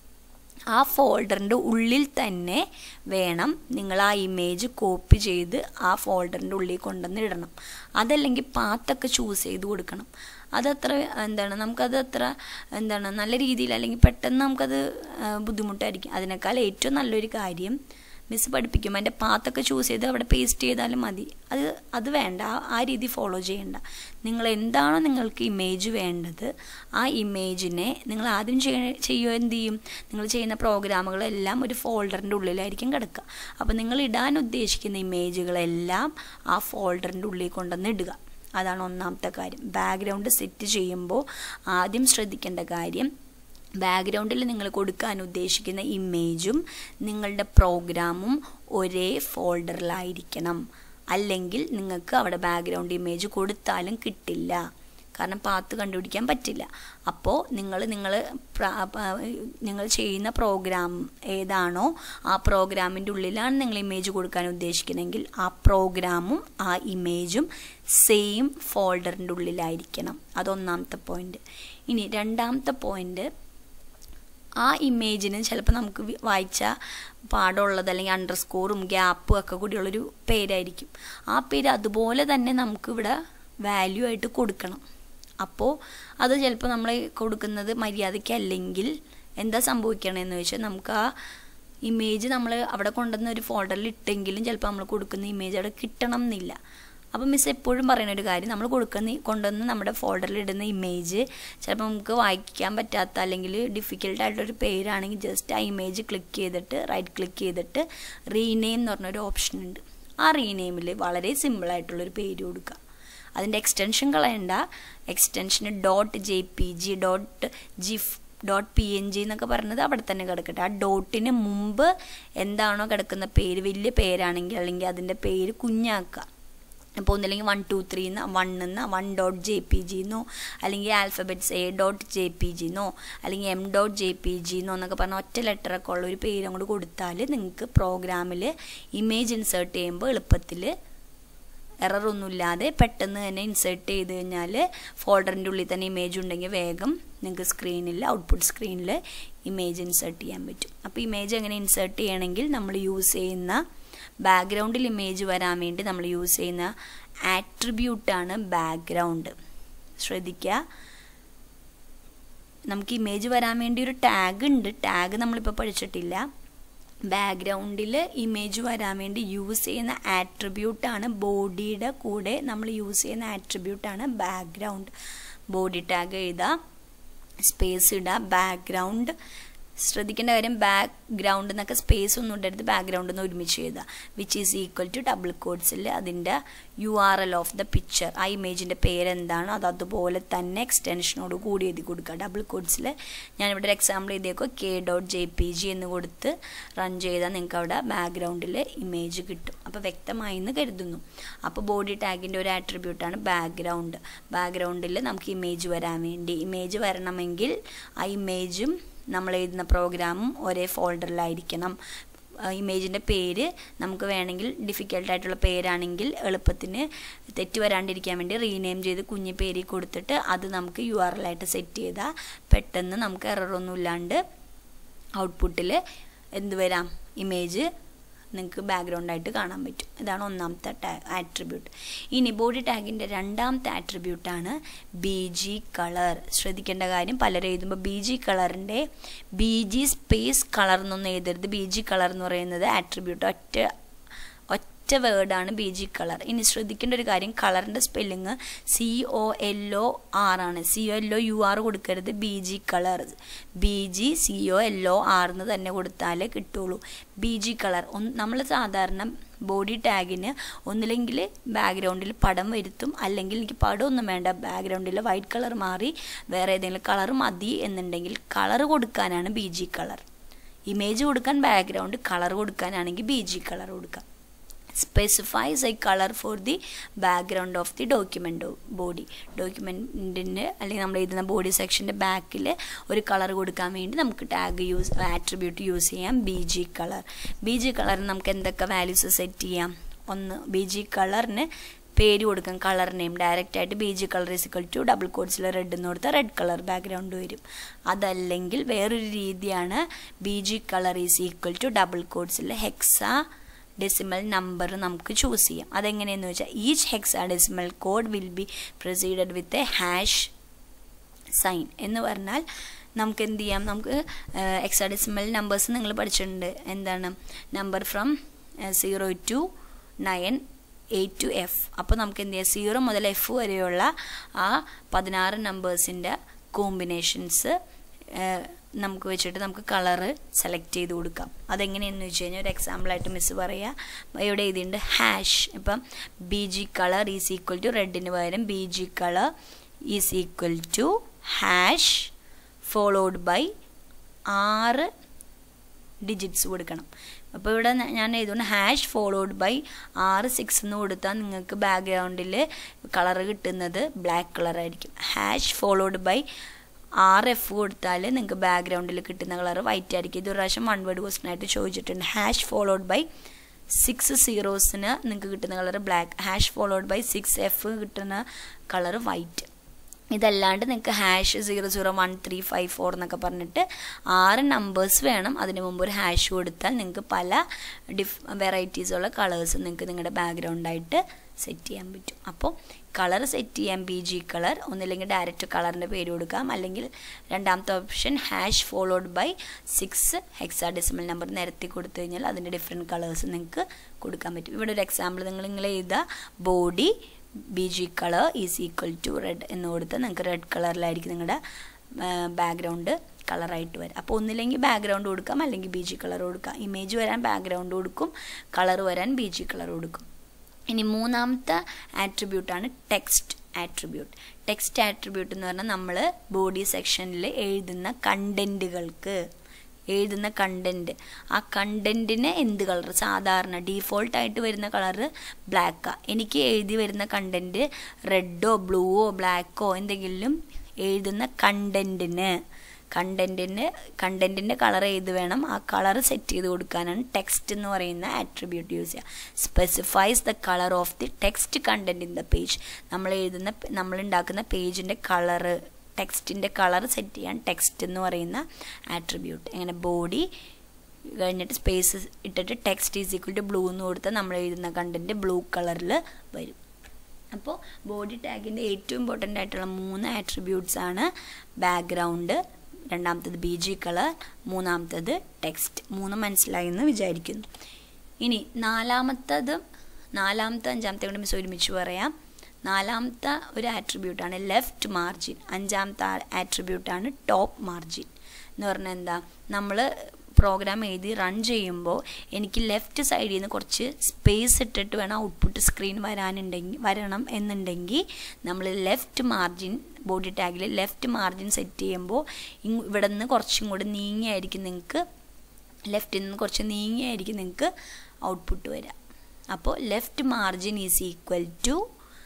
ആ ഫോൾഡറിൻ്റെ ഉള്ളിൽ തന്നെ വേണം നിങ്ങൾ ആ ഇമേജ് കോപ്പി ചെയ്ത് ആ ഫോൾഡറിൻ്റെ ഉള്ളിൽ കൊണ്ടുവന്ന് ഇടണം അതല്ലെങ്കിൽ പാത്തൊക്കെ ചൂസ് ചെയ്ത് കൊടുക്കണം അതത്ര എന്താണ് നമുക്കത് അത്ര എന്താണ് നല്ല രീതിയിൽ അല്ലെങ്കിൽ പെട്ടെന്ന് നമുക്കത് ബുദ്ധിമുട്ടായിരിക്കും അതിനേക്കാൾ ഏറ്റവും നല്ലൊരു കാര്യം മിസ് പഠിപ്പിക്കും അതിൻ്റെ പാത്തൊക്കെ ചൂസ് ചെയ്ത് അവിടെ പേസ്റ്റ് ചെയ്താലും മതി അത് അത് വേണ്ട ആ രീതി ഫോളോ ചെയ്യണ്ട നിങ്ങൾ എന്താണോ നിങ്ങൾക്ക് ഇമേജ് വേണ്ടത് ആ ഇമേജിനെ നിങ്ങൾ ആദ്യം ചെയ്യുക എന്ത് ചെയ്യും നിങ്ങൾ ചെയ്യുന്ന പ്രോഗ്രാമുകളെല്ലാം ഒരു ഫോൾഡറിൻ്റെ ഉള്ളിലായിരിക്കും കിടക്കുക അപ്പോൾ നിങ്ങൾ ഇടാൻ ഉദ്ദേശിക്കുന്ന ഇമേജുകളെല്ലാം ആ ഫോൾഡറിൻ്റെ ഉള്ളിൽ കൊണ്ടുവന്ന് ഇടുക അതാണ് ഒന്നാമത്തെ കാര്യം ബാക്ക്ഗ്രൗണ്ട് സെറ്റ് ചെയ്യുമ്പോൾ ആദ്യം ശ്രദ്ധിക്കേണ്ട കാര്യം ബാക്ക്ഗ്രൗണ്ടിൽ നിങ്ങൾ കൊടുക്കാൻ ഉദ്ദേശിക്കുന്ന ഇമേജും നിങ്ങളുടെ പ്രോഗ്രാമും ഒരേ ഫോൾഡറിലായിരിക്കണം അല്ലെങ്കിൽ നിങ്ങൾക്ക് അവിടെ ബാക്ക്ഗ്രൗണ്ട് ഇമേജ് കൊടുത്താലും കിട്ടില്ല കാരണം പാത്ത് കണ്ടുപിടിക്കാൻ പറ്റില്ല അപ്പോൾ നിങ്ങൾ നിങ്ങൾ നിങ്ങൾ ചെയ്യുന്ന പ്രോഗ്രാം ഏതാണോ ആ പ്രോഗ്രാമിൻ്റെ ഉള്ളിലാണ് നിങ്ങൾ ഇമേജ് കൊടുക്കാൻ ഉദ്ദേശിക്കുന്നതെങ്കിൽ ആ പ്രോഗ്രാമും ആ ഇമേജും സെയിം ഫോൾഡറിൻ്റെ ഉള്ളിലായിരിക്കണം അതൊന്നാമത്തെ പോയിന്റ് ഇനി രണ്ടാമത്തെ പോയിന്റ് ആ ഇമേജിന് ചിലപ്പോൾ നമുക്ക് വായിച്ച പാടമുള്ളത് അല്ലെങ്കിൽ അണ്ടർ സ്കോറും ഗ്യാപ്പും ഒക്കെ കൂടിയുള്ളൊരു പേരായിരിക്കും ആ പേര് അതുപോലെ തന്നെ നമുക്കിവിടെ വാല്യൂ ആയിട്ട് കൊടുക്കണം അപ്പോൾ അത് ചിലപ്പോൾ നമ്മൾ കൊടുക്കുന്നത് മര്യാദയ്ക്കല്ലെങ്കിൽ എന്താ സംഭവിക്കണമെന്ന് വെച്ചാൽ നമുക്ക് ആ ഇമേജ് നമ്മൾ അവിടെ കൊണ്ടുവന്ന ഒരു ഫോൾഡറിൽ ഇട്ടെങ്കിലും ചിലപ്പോൾ നമ്മൾ കൊടുക്കുന്ന ഇമേജ് അവിടെ കിട്ടണം എന്നില്ല അപ്പോൾ മിസ് എപ്പോഴും പറയുന്ന ഒരു കാര്യം നമ്മൾ കൊടുക്കുന്ന കൊണ്ടുവന്ന് നമ്മുടെ ഫോൾഡറിൽ ഇടുന്ന ഇമേജ് ചിലപ്പോൾ നമുക്ക് വായിക്കാൻ പറ്റാത്ത അല്ലെങ്കിൽ ഡിഫിക്കൽട്ടായിട്ടൊരു പേരാണെങ്കിൽ ജസ്റ്റ് ആ ഇമേജ് ക്ലിക്ക് ചെയ്തിട്ട് റൈറ്റ് ക്ലിക്ക് ചെയ്തിട്ട് റീനെയിം എന്ന് പറഞ്ഞൊരു ഓപ്ഷൻ ഉണ്ട് ആ റീനെയിമിൽ വളരെ സിമ്പിളായിട്ടുള്ളൊരു പേര് കൊടുക്കുക അതിൻ്റെ എക്സ്റ്റൻഷൻ കളയണ്ട എക്സ്റ്റൻഷന് dot J P G dot gif dot P N G എന്നൊക്കെ പറയുന്നത് അവിടെ തന്നെ കിടക്കട്ടെ ആ ഡോട്ടിന് മുമ്പ് എന്താണോ കിടക്കുന്ന പേര് വലിയ പേരാണെങ്കിൽ അല്ലെങ്കിൽ അതിൻ്റെ പേര് കുഞ്ഞാക്കുക അപ്പോൾ ഒന്നില്ലെങ്കിൽ വൺ ടു ത്രീ എന്ന് വൺ എന്ന് one dot J P G എന്നോ അല്ലെങ്കിൽ alphabets A dot J P G എന്നോ അല്ലെങ്കിൽ M dot J P G എന്നോ എന്നൊക്കെ പറഞ്ഞ ഒറ്റ ലെറ്ററൊക്കെ ഉള്ള ഒരു പേര് അങ്ങോട്ട് കൊടുത്താൽ നിങ്ങൾക്ക് പ്രോഗ്രാമിൽ ഇമേജ് ഇൻസേർട്ട് ചെയ്യുമ്പോൾ എളുപ്പത്തിൽ എററൊന്നുമില്ലാതെ പെട്ടെന്ന് തന്നെ ഇൻസേർട്ട് ചെയ്ത് കഴിഞ്ഞാൽ ഫോൾഡറിൻ്റെ ഉള്ളിൽ തന്നെ ഇമേജ് ഉണ്ടെങ്കിൽ വേഗം നിങ്ങൾക്ക് സ്ക്രീനിൽ ഔട്ട്പുട്ട് സ്ക്രീനിൽ ഇമേജ് ഇൻസേർട്ട് ചെയ്യാൻ പറ്റും അപ്പോൾ ഇമേജ് എങ്ങനെ ഇൻസേർട്ട് ചെയ്യണമെങ്കിൽ നമ്മൾ യൂസ് ചെയ്യുന്ന ബാക്ക്ഗ്രൗണ്ടിൽ ഇമേജ് വരാൻ വേണ്ടി നമ്മൾ യൂസ് ചെയ്യുന്ന ആട്രിബ്യൂട്ടാണ് ബാക്ക്ഗ്രൗണ്ട് ശ്രദ്ധിക്കുക നമുക്ക് ഇമേജ് വരാൻ വേണ്ടി ഒരു ടാഗ് ഉണ്ട് ടാഗ് നമ്മളിപ്പോൾ പഠിച്ചിട്ടില്ല ബാക്ക്ഗ്രൗണ്ടിൽ ഇമേജ് വരാൻ വേണ്ടി യൂസ് ചെയ്യുന്ന ആട്രിബ്യൂട്ടാണ് ബോഡിയുടെ കൂടെ നമ്മൾ യൂസ് ചെയ്യുന്ന ആട്രിബ്യൂട്ടാണ് ബാക്ക്ഗ്രൗണ്ട് ബോഡി ടാഗ് എഴുതുക സ്പേസ് ഇടുക ബാക്ക്ഗ്രൗണ്ട് ശ്രദ്ധിക്കേണ്ട കാര്യം ബാക്ക്ഗ്രൗണ്ട് എന്നൊക്കെ സ്പേസ് ഒന്നും ഇടരുത് ബാക്ക്ഗ്രൗണ്ട് എന്ന് ഒരുമിച്ച് എഴുതുക which is equal to double കോഡ്സിൽ അതിൻ്റെ U R L of the picture ആ ഇമേജിൻ്റെ പേരെന്താണോ അത് അതുപോലെ തന്നെ എക്സ്റ്റൻഷനോട് കൂടി എഴുതി കൊടുക്കുക ഡബിൾ കോഡ്സിൽ ഞാനിവിടെ ഒരു എക്സാമ്പിൾ എഴുതിയേക്കോ K dot J P G എന്ന് കൊടുത്ത് റൺ ചെയ്താൽ നിങ്ങൾക്ക് അവിടെ ബാക്ക്ഗ്രൗണ്ടിൽ ഇമേജ് കിട്ടും അപ്പോൾ വ്യക്തമായി എന്ന് കരുതുന്നു അപ്പോൾ ബോഡി ടാഗിൻ്റെ ഒരു ആട്രിബ്യൂട്ടാണ് ബാക്ക്ഗ്രൗണ്ട് ബാക്ക്ഗ്രൗണ്ടിൽ നമുക്ക് ഇമേജ് വരാൻ വേണ്ടി ഇമേജ് വരണമെങ്കിൽ ആ ഇമേജും നമ്മൾ എഴുതുന്ന പ്രോഗ്രാമും ഒരേ ഫോൾഡറിലായിരിക്കണം ഇമേജിൻ്റെ പേര് നമുക്ക് വേണമെങ്കിൽ ഡിഫിക്കൽട്ടായിട്ടുള്ള പേരാണെങ്കിൽ എളുപ്പത്തിന് തെറ്റ് വരാണ്ടിരിക്കാൻ വേണ്ടി റീനെയിം ചെയ്ത് കുഞ്ഞ് പേര് കൊടുത്തിട്ട് അത് നമുക്ക് യു ആർ എൽ ആയിട്ട് സെറ്റ് ചെയ്താൽ പെട്ടെന്ന് നമുക്ക് എററൊന്നും ഇല്ലാണ്ട് ഔട്ട്പുട്ടിൽ എന്ത് വരാം ഇമേജ് നിങ്ങൾക്ക് ബാക്ക്ഗ്രൗണ്ടായിട്ട് കാണാൻ പറ്റും ഇതാണ് ഒന്നാമത്തെ ടാ ആട്രിബ്യൂട്ട് ഇനി ബോഡി ടാഗിൻ്റെ രണ്ടാമത്തെ ആട്രിബ്യൂട്ടാണ് ബി ജി കളർ ശ്രദ്ധിക്കേണ്ട കാര്യം പലരും എഴുതുമ്പോൾ ബി ജി കളറിൻ്റെ ബി ജി സ്പേസ് കളർ എന്നൊന്നും എഴുതരുത് ബി ജി കളർ എന്ന് പറയുന്നത് ആട്രിബ്യൂട്ട് ഒറ്റ ഒറ്റ വേർഡാണ് ബി ജി കളർ ഇനി ശ്രദ്ധിക്കേണ്ട ഒരു കാര്യം കളറിൻ്റെ spelling C O L O R ആണ് C O L O U R കൊടുക്കരുത് B G colour B G C O L O R എന്ന് തന്നെ കൊടുത്താലേ കിട്ടുള്ളൂ ബി ജി കളർ നമ്മൾ സാധാരണ ബോഡി ടാഗിന് ഒന്നില്ലെങ്കിൽ ബാക്ക്ഗ്രൗണ്ടിൽ പടം വരുത്തും അല്ലെങ്കിൽ എനിക്ക് പടമൊന്നും വേണ്ട ബാക്ക്ഗ്രൗണ്ടിൽ വൈറ്റ് കളർ മാറി വേറെ ഏതെങ്കിലും കളർ മതി എന്നുണ്ടെങ്കിൽ കളർ കൊടുക്കാനാണ് ബി ജി കളർ ഇമേജ് കൊടുക്കാൻ ബാക്ക്ഗ്രൗണ്ട് കളർ കൊടുക്കാനാണെങ്കിൽ ബി ജി കളർ കൊടുക്കാം specifies a colour for the background of the document body ഡോക്യുമെൻറ്റിൻ്റെ അല്ലെങ്കിൽ നമ്മൾ എഴുതുന്ന ബോഡി സെക്ഷൻ്റെ ബാക്കിൽ ഒരു കളർ കൊടുക്കാൻ വേണ്ടി നമുക്ക് ടാഗ് യൂസ് ആട്രിബ്യൂട്ട് യൂസ് ചെയ്യാം B G colour B G കളറിന് നമുക്ക് എന്തൊക്കെ വാല്യൂസ് സെറ്റ് ചെയ്യാം ഒന്ന് ബി ജി കളറിന് പേര് കൊടുക്കാം കളർ നെയിം ഡയറക്റ്റ് ആയിട്ട് B G colour is equal to double കോഡ്സിൽ റെഡ് എന്ന് കൊടുത്താൽ റെഡ് കളർ ബാക്ക്ഗ്രൗണ്ട് വരും അതല്ലെങ്കിൽ വേറൊരു രീതിയാണ് B G colour is equal to double കോഡ്സിൽ ഹെക്സ ഡെസിമൽ നമ്പർ നമുക്ക് ചൂസ് ചെയ്യാം അതെങ്ങനെയെന്ന് വെച്ചാൽ each hexadecimal code will be preceded with a hash sign എന്ന് പറഞ്ഞാൽ നമുക്ക് എന്ത് ചെയ്യാം നമുക്ക് എക്സാഡെസിമൽ നമ്പേഴ്സ് നിങ്ങൾ പഠിച്ചിട്ടുണ്ട് എന്താണ് number from zero to nine eight to F അപ്പോൾ നമുക്ക് എന്ത് ചെയ്യാം സീറോ മുതൽ എഫ് വരെയുള്ള ആ പതിനാറ് നമ്പേഴ്സിൻ്റെ കോമ്പിനേഷൻസ് നമുക്ക് വെച്ചിട്ട് നമുക്ക് കളറ് സെലക്ട് ചെയ്ത് കൊടുക്കാം അതെങ്ങനെയെന്ന് വെച്ച് കഴിഞ്ഞാൽ ഒരു എക്സാമ്പിളായിട്ട് മിസ് പറയുക ഇവിടെ എഴുതിയിട്ടുണ്ട് ഹാഷ് ഇപ്പം B G colour is equal to റെഡിന് പകരം B G colour is equal to hash followed by ആറ് ഡിജിറ്റ്സ് കൊടുക്കണം അപ്പോൾ ഇവിടെ ഞാൻ എഴുതുകൊണ്ട് ഹാഷ് ഫോളോഡ് ബൈ ആറ് സിക്സ് എന്ന് കൊടുത്താൽ നിങ്ങൾക്ക് ബാക്ക്ഗ്രൗണ്ടിൽ കളർ കിട്ടുന്നത് ബ്ലാക്ക് കളറായിരിക്കും ഹാഷ് ഫോളോഡ് ബൈ ആറ് എഫ് കൊടുത്താൽ നിങ്ങൾക്ക് ബാക്ക്ഗ്രൗണ്ടിൽ കിട്ടുന്ന കളർ വൈറ്റ് ആയിരിക്കും ഇത് ഒരു പ്രാവശ്യം വൺ വേർഡ് ക്വസ്റ്റൻ ആയിട്ട് ചോദിച്ചിട്ടുണ്ട് ഹാഷ് ഫോളോഡ് ബൈ സിക്സ് സീറോസിന് നിങ്ങൾക്ക് കിട്ടുന്ന colour black hash followed by six F കിട്ടുന്ന കളർ വൈറ്റ് ഇതല്ലാണ്ട് നിങ്ങൾക്ക് hash zero zero one three five four എന്നൊക്കെ പറഞ്ഞിട്ട് ആറ് നമ്പേഴ്സ് വേണം അതിന് മുമ്പ് ഒരു ഹാഷ് കൊടുത്താൽ നിങ്ങൾക്ക് പല ഡിഫ് വെറൈറ്റീസുള്ള കളേഴ്സ് നിങ്ങൾക്ക് നിങ്ങളുടെ ബാക്ക്ഗ്രൗണ്ടായിട്ട് സെറ്റ് ചെയ്യാൻ പറ്റും അപ്പോൾ കളർ സെറ്റ് ചെയ്യാൻ ബി ജി കളർ ഒന്നില്ലെങ്കിൽ ഡയറക്റ്റ് കളറിൻ്റെ പേര് കൊടുക്കാം അല്ലെങ്കിൽ രണ്ടാമത്തെ option hash followed by six hexadecimal number നിരത്തി കൊടുത്തു കഴിഞ്ഞാൽ അതിൻ്റെ ഡിഫറെൻറ്റ് കളേഴ്സ് നിങ്ങൾക്ക് കൊടുക്കാൻ പറ്റും ഇവിടെ ഒരു എക്സാമ്പിൾ നിങ്ങൾ നിങ്ങൾ എഴുതുക body B G colour is equal to red എന്ന് കൊടുത്ത് നിങ്ങൾക്ക് റെഡ് കളറിലായിരിക്കും നിങ്ങളുടെ ബാക്ക്ഗ്രൗണ്ട് കളറായിട്ട് വരും അപ്പോൾ ഒന്നില്ലെങ്കിൽ ബാക്ക്ഗ്രൗണ്ട് കൊടുക്കാം അല്ലെങ്കിൽ ബി ജി കളർ കൊടുക്കാം ഇമേജ് വരാൻ ബാക്ക്ഗ്രൗണ്ട് കൊടുക്കും കളർ വരാൻ ബി ജി കളർ കൊടുക്കും ഇനി മൂന്നാമത്തെ ആട്രിബ്യൂട്ടാണ് ടെക്സ്റ്റ് ആട്രിബ്യൂട്ട് ടെക്സ്റ്റ് ആട്രിബ്യൂട്ട് എന്ന് പറഞ്ഞാൽ നമ്മൾ ബോഡി സെക്ഷനിൽ എഴുതുന്ന കണ്ടൻറ്റുകൾക്ക് എഴുതുന്ന കണ്ടൻറ്റ് ആ കണ്ടൻറ്റിന് എന്ത് കളർ സാധാരണ ഡീഫോൾട്ടായിട്ട് വരുന്ന കളറ് ബ്ലാക്കാണ് എനിക്ക് എഴുതി വരുന്ന കണ്ടൻറ്റ് റെഡോ ബ്ലൂവോ ബ്ലാക്കോ എന്തെങ്കിലും എഴുതുന്ന കണ്ടൻറ്റിന് കണ്ടൻറ്റിന് കണ്ടൻറ്റിൻ്റെ കളർ ഏത് വേണം ആ കളർ സെറ്റ് ചെയ്ത് കൊടുക്കാനാണ് ടെക്സ്റ്റ് എന്ന് പറയുന്ന ആട്രിബ്യൂട്ട് യൂസ് ചെയ്യുക specifies the colour of the text content in the page നമ്മൾ എഴുതുന്ന നമ്മൾ ഉണ്ടാക്കുന്ന പേജിൻ്റെ കളറ് ടെക്സ്റ്റിൻ്റെ കളർ സെറ്റ് ചെയ്യാൻ ടെക്സ്റ്റ് എന്ന് പറയുന്ന ആട്രിബ്യൂട്ട് എങ്ങനെ ബോഡി കഴിഞ്ഞിട്ട് സ്പേസ് ഇട്ടിട്ട് text is equal to blue എന്ന് കൊടുത്താൽ നമ്മൾ എഴുതുന്ന കണ്ടൻറ്റ് ബ്ലൂ കളറിൽ വരും അപ്പോൾ ബോഡി ടാഗിൻ്റെ ഏറ്റവും ഇമ്പോർട്ടൻ്റ് ആയിട്ടുള്ള മൂന്ന് ആട്രിബ്യൂട്ട്സ് ആണ് ബാക്ക്ഗ്രൗണ്ട് രണ്ടാമത്തത് ബി ജി കളർ മൂന്നാമത്തത് ടെക്സ്റ്റ് മൂന്ന് മനസ്സിലായി എന്ന് വിചാരിക്കുന്നു ഇനി നാലാമത്തത് നാലാമത്തെ അഞ്ചാമത്തെ കൊണ്ട് മിസ് ഒരുമിച്ച് പറയാം നാലാമത്തെ ഒരു ആട്രിബ്യൂട്ടാണ് ലെഫ്റ്റ് മാർജിൻ അഞ്ചാമത്തെ ആട്രിബ്യൂട്ടാണ് ടോപ്പ് മാർജിൻ എന്ന് പറഞ്ഞാൽ എന്താ നമ്മൾ പ്രോഗ്രാം എഴുതി റൺ ചെയ്യുമ്പോൾ എനിക്ക് ലെഫ്റ്റ് സൈഡിൽ നിന്ന് കുറച്ച് സ്പേസ് ഇട്ടിട്ട് വേണം ഔട്ട്പുട്ട് സ്ക്രീൻ വരാനുണ്ടെങ്കിൽ വരണം എന്നുണ്ടെങ്കിൽ നമ്മൾ ലെഫ്റ്റ് മാർജിൻ ബോഡി ടാഗിൽ ലെഫ്റ്റ് മാർജിൻ സെറ്റ് ചെയ്യുമ്പോൾ ഇവിടെ നിന്ന് കുറച്ചും കൂടി നീങ്ങിയായിരിക്കും നിങ്ങൾക്ക് ലെഫ്റ്റിൽ നിന്ന് കുറച്ച് നീങ്ങിയായിരിക്കും നിങ്ങൾക്ക് ഔട്ട്പുട്ട് വരിക അപ്പോൾ left margin is equal to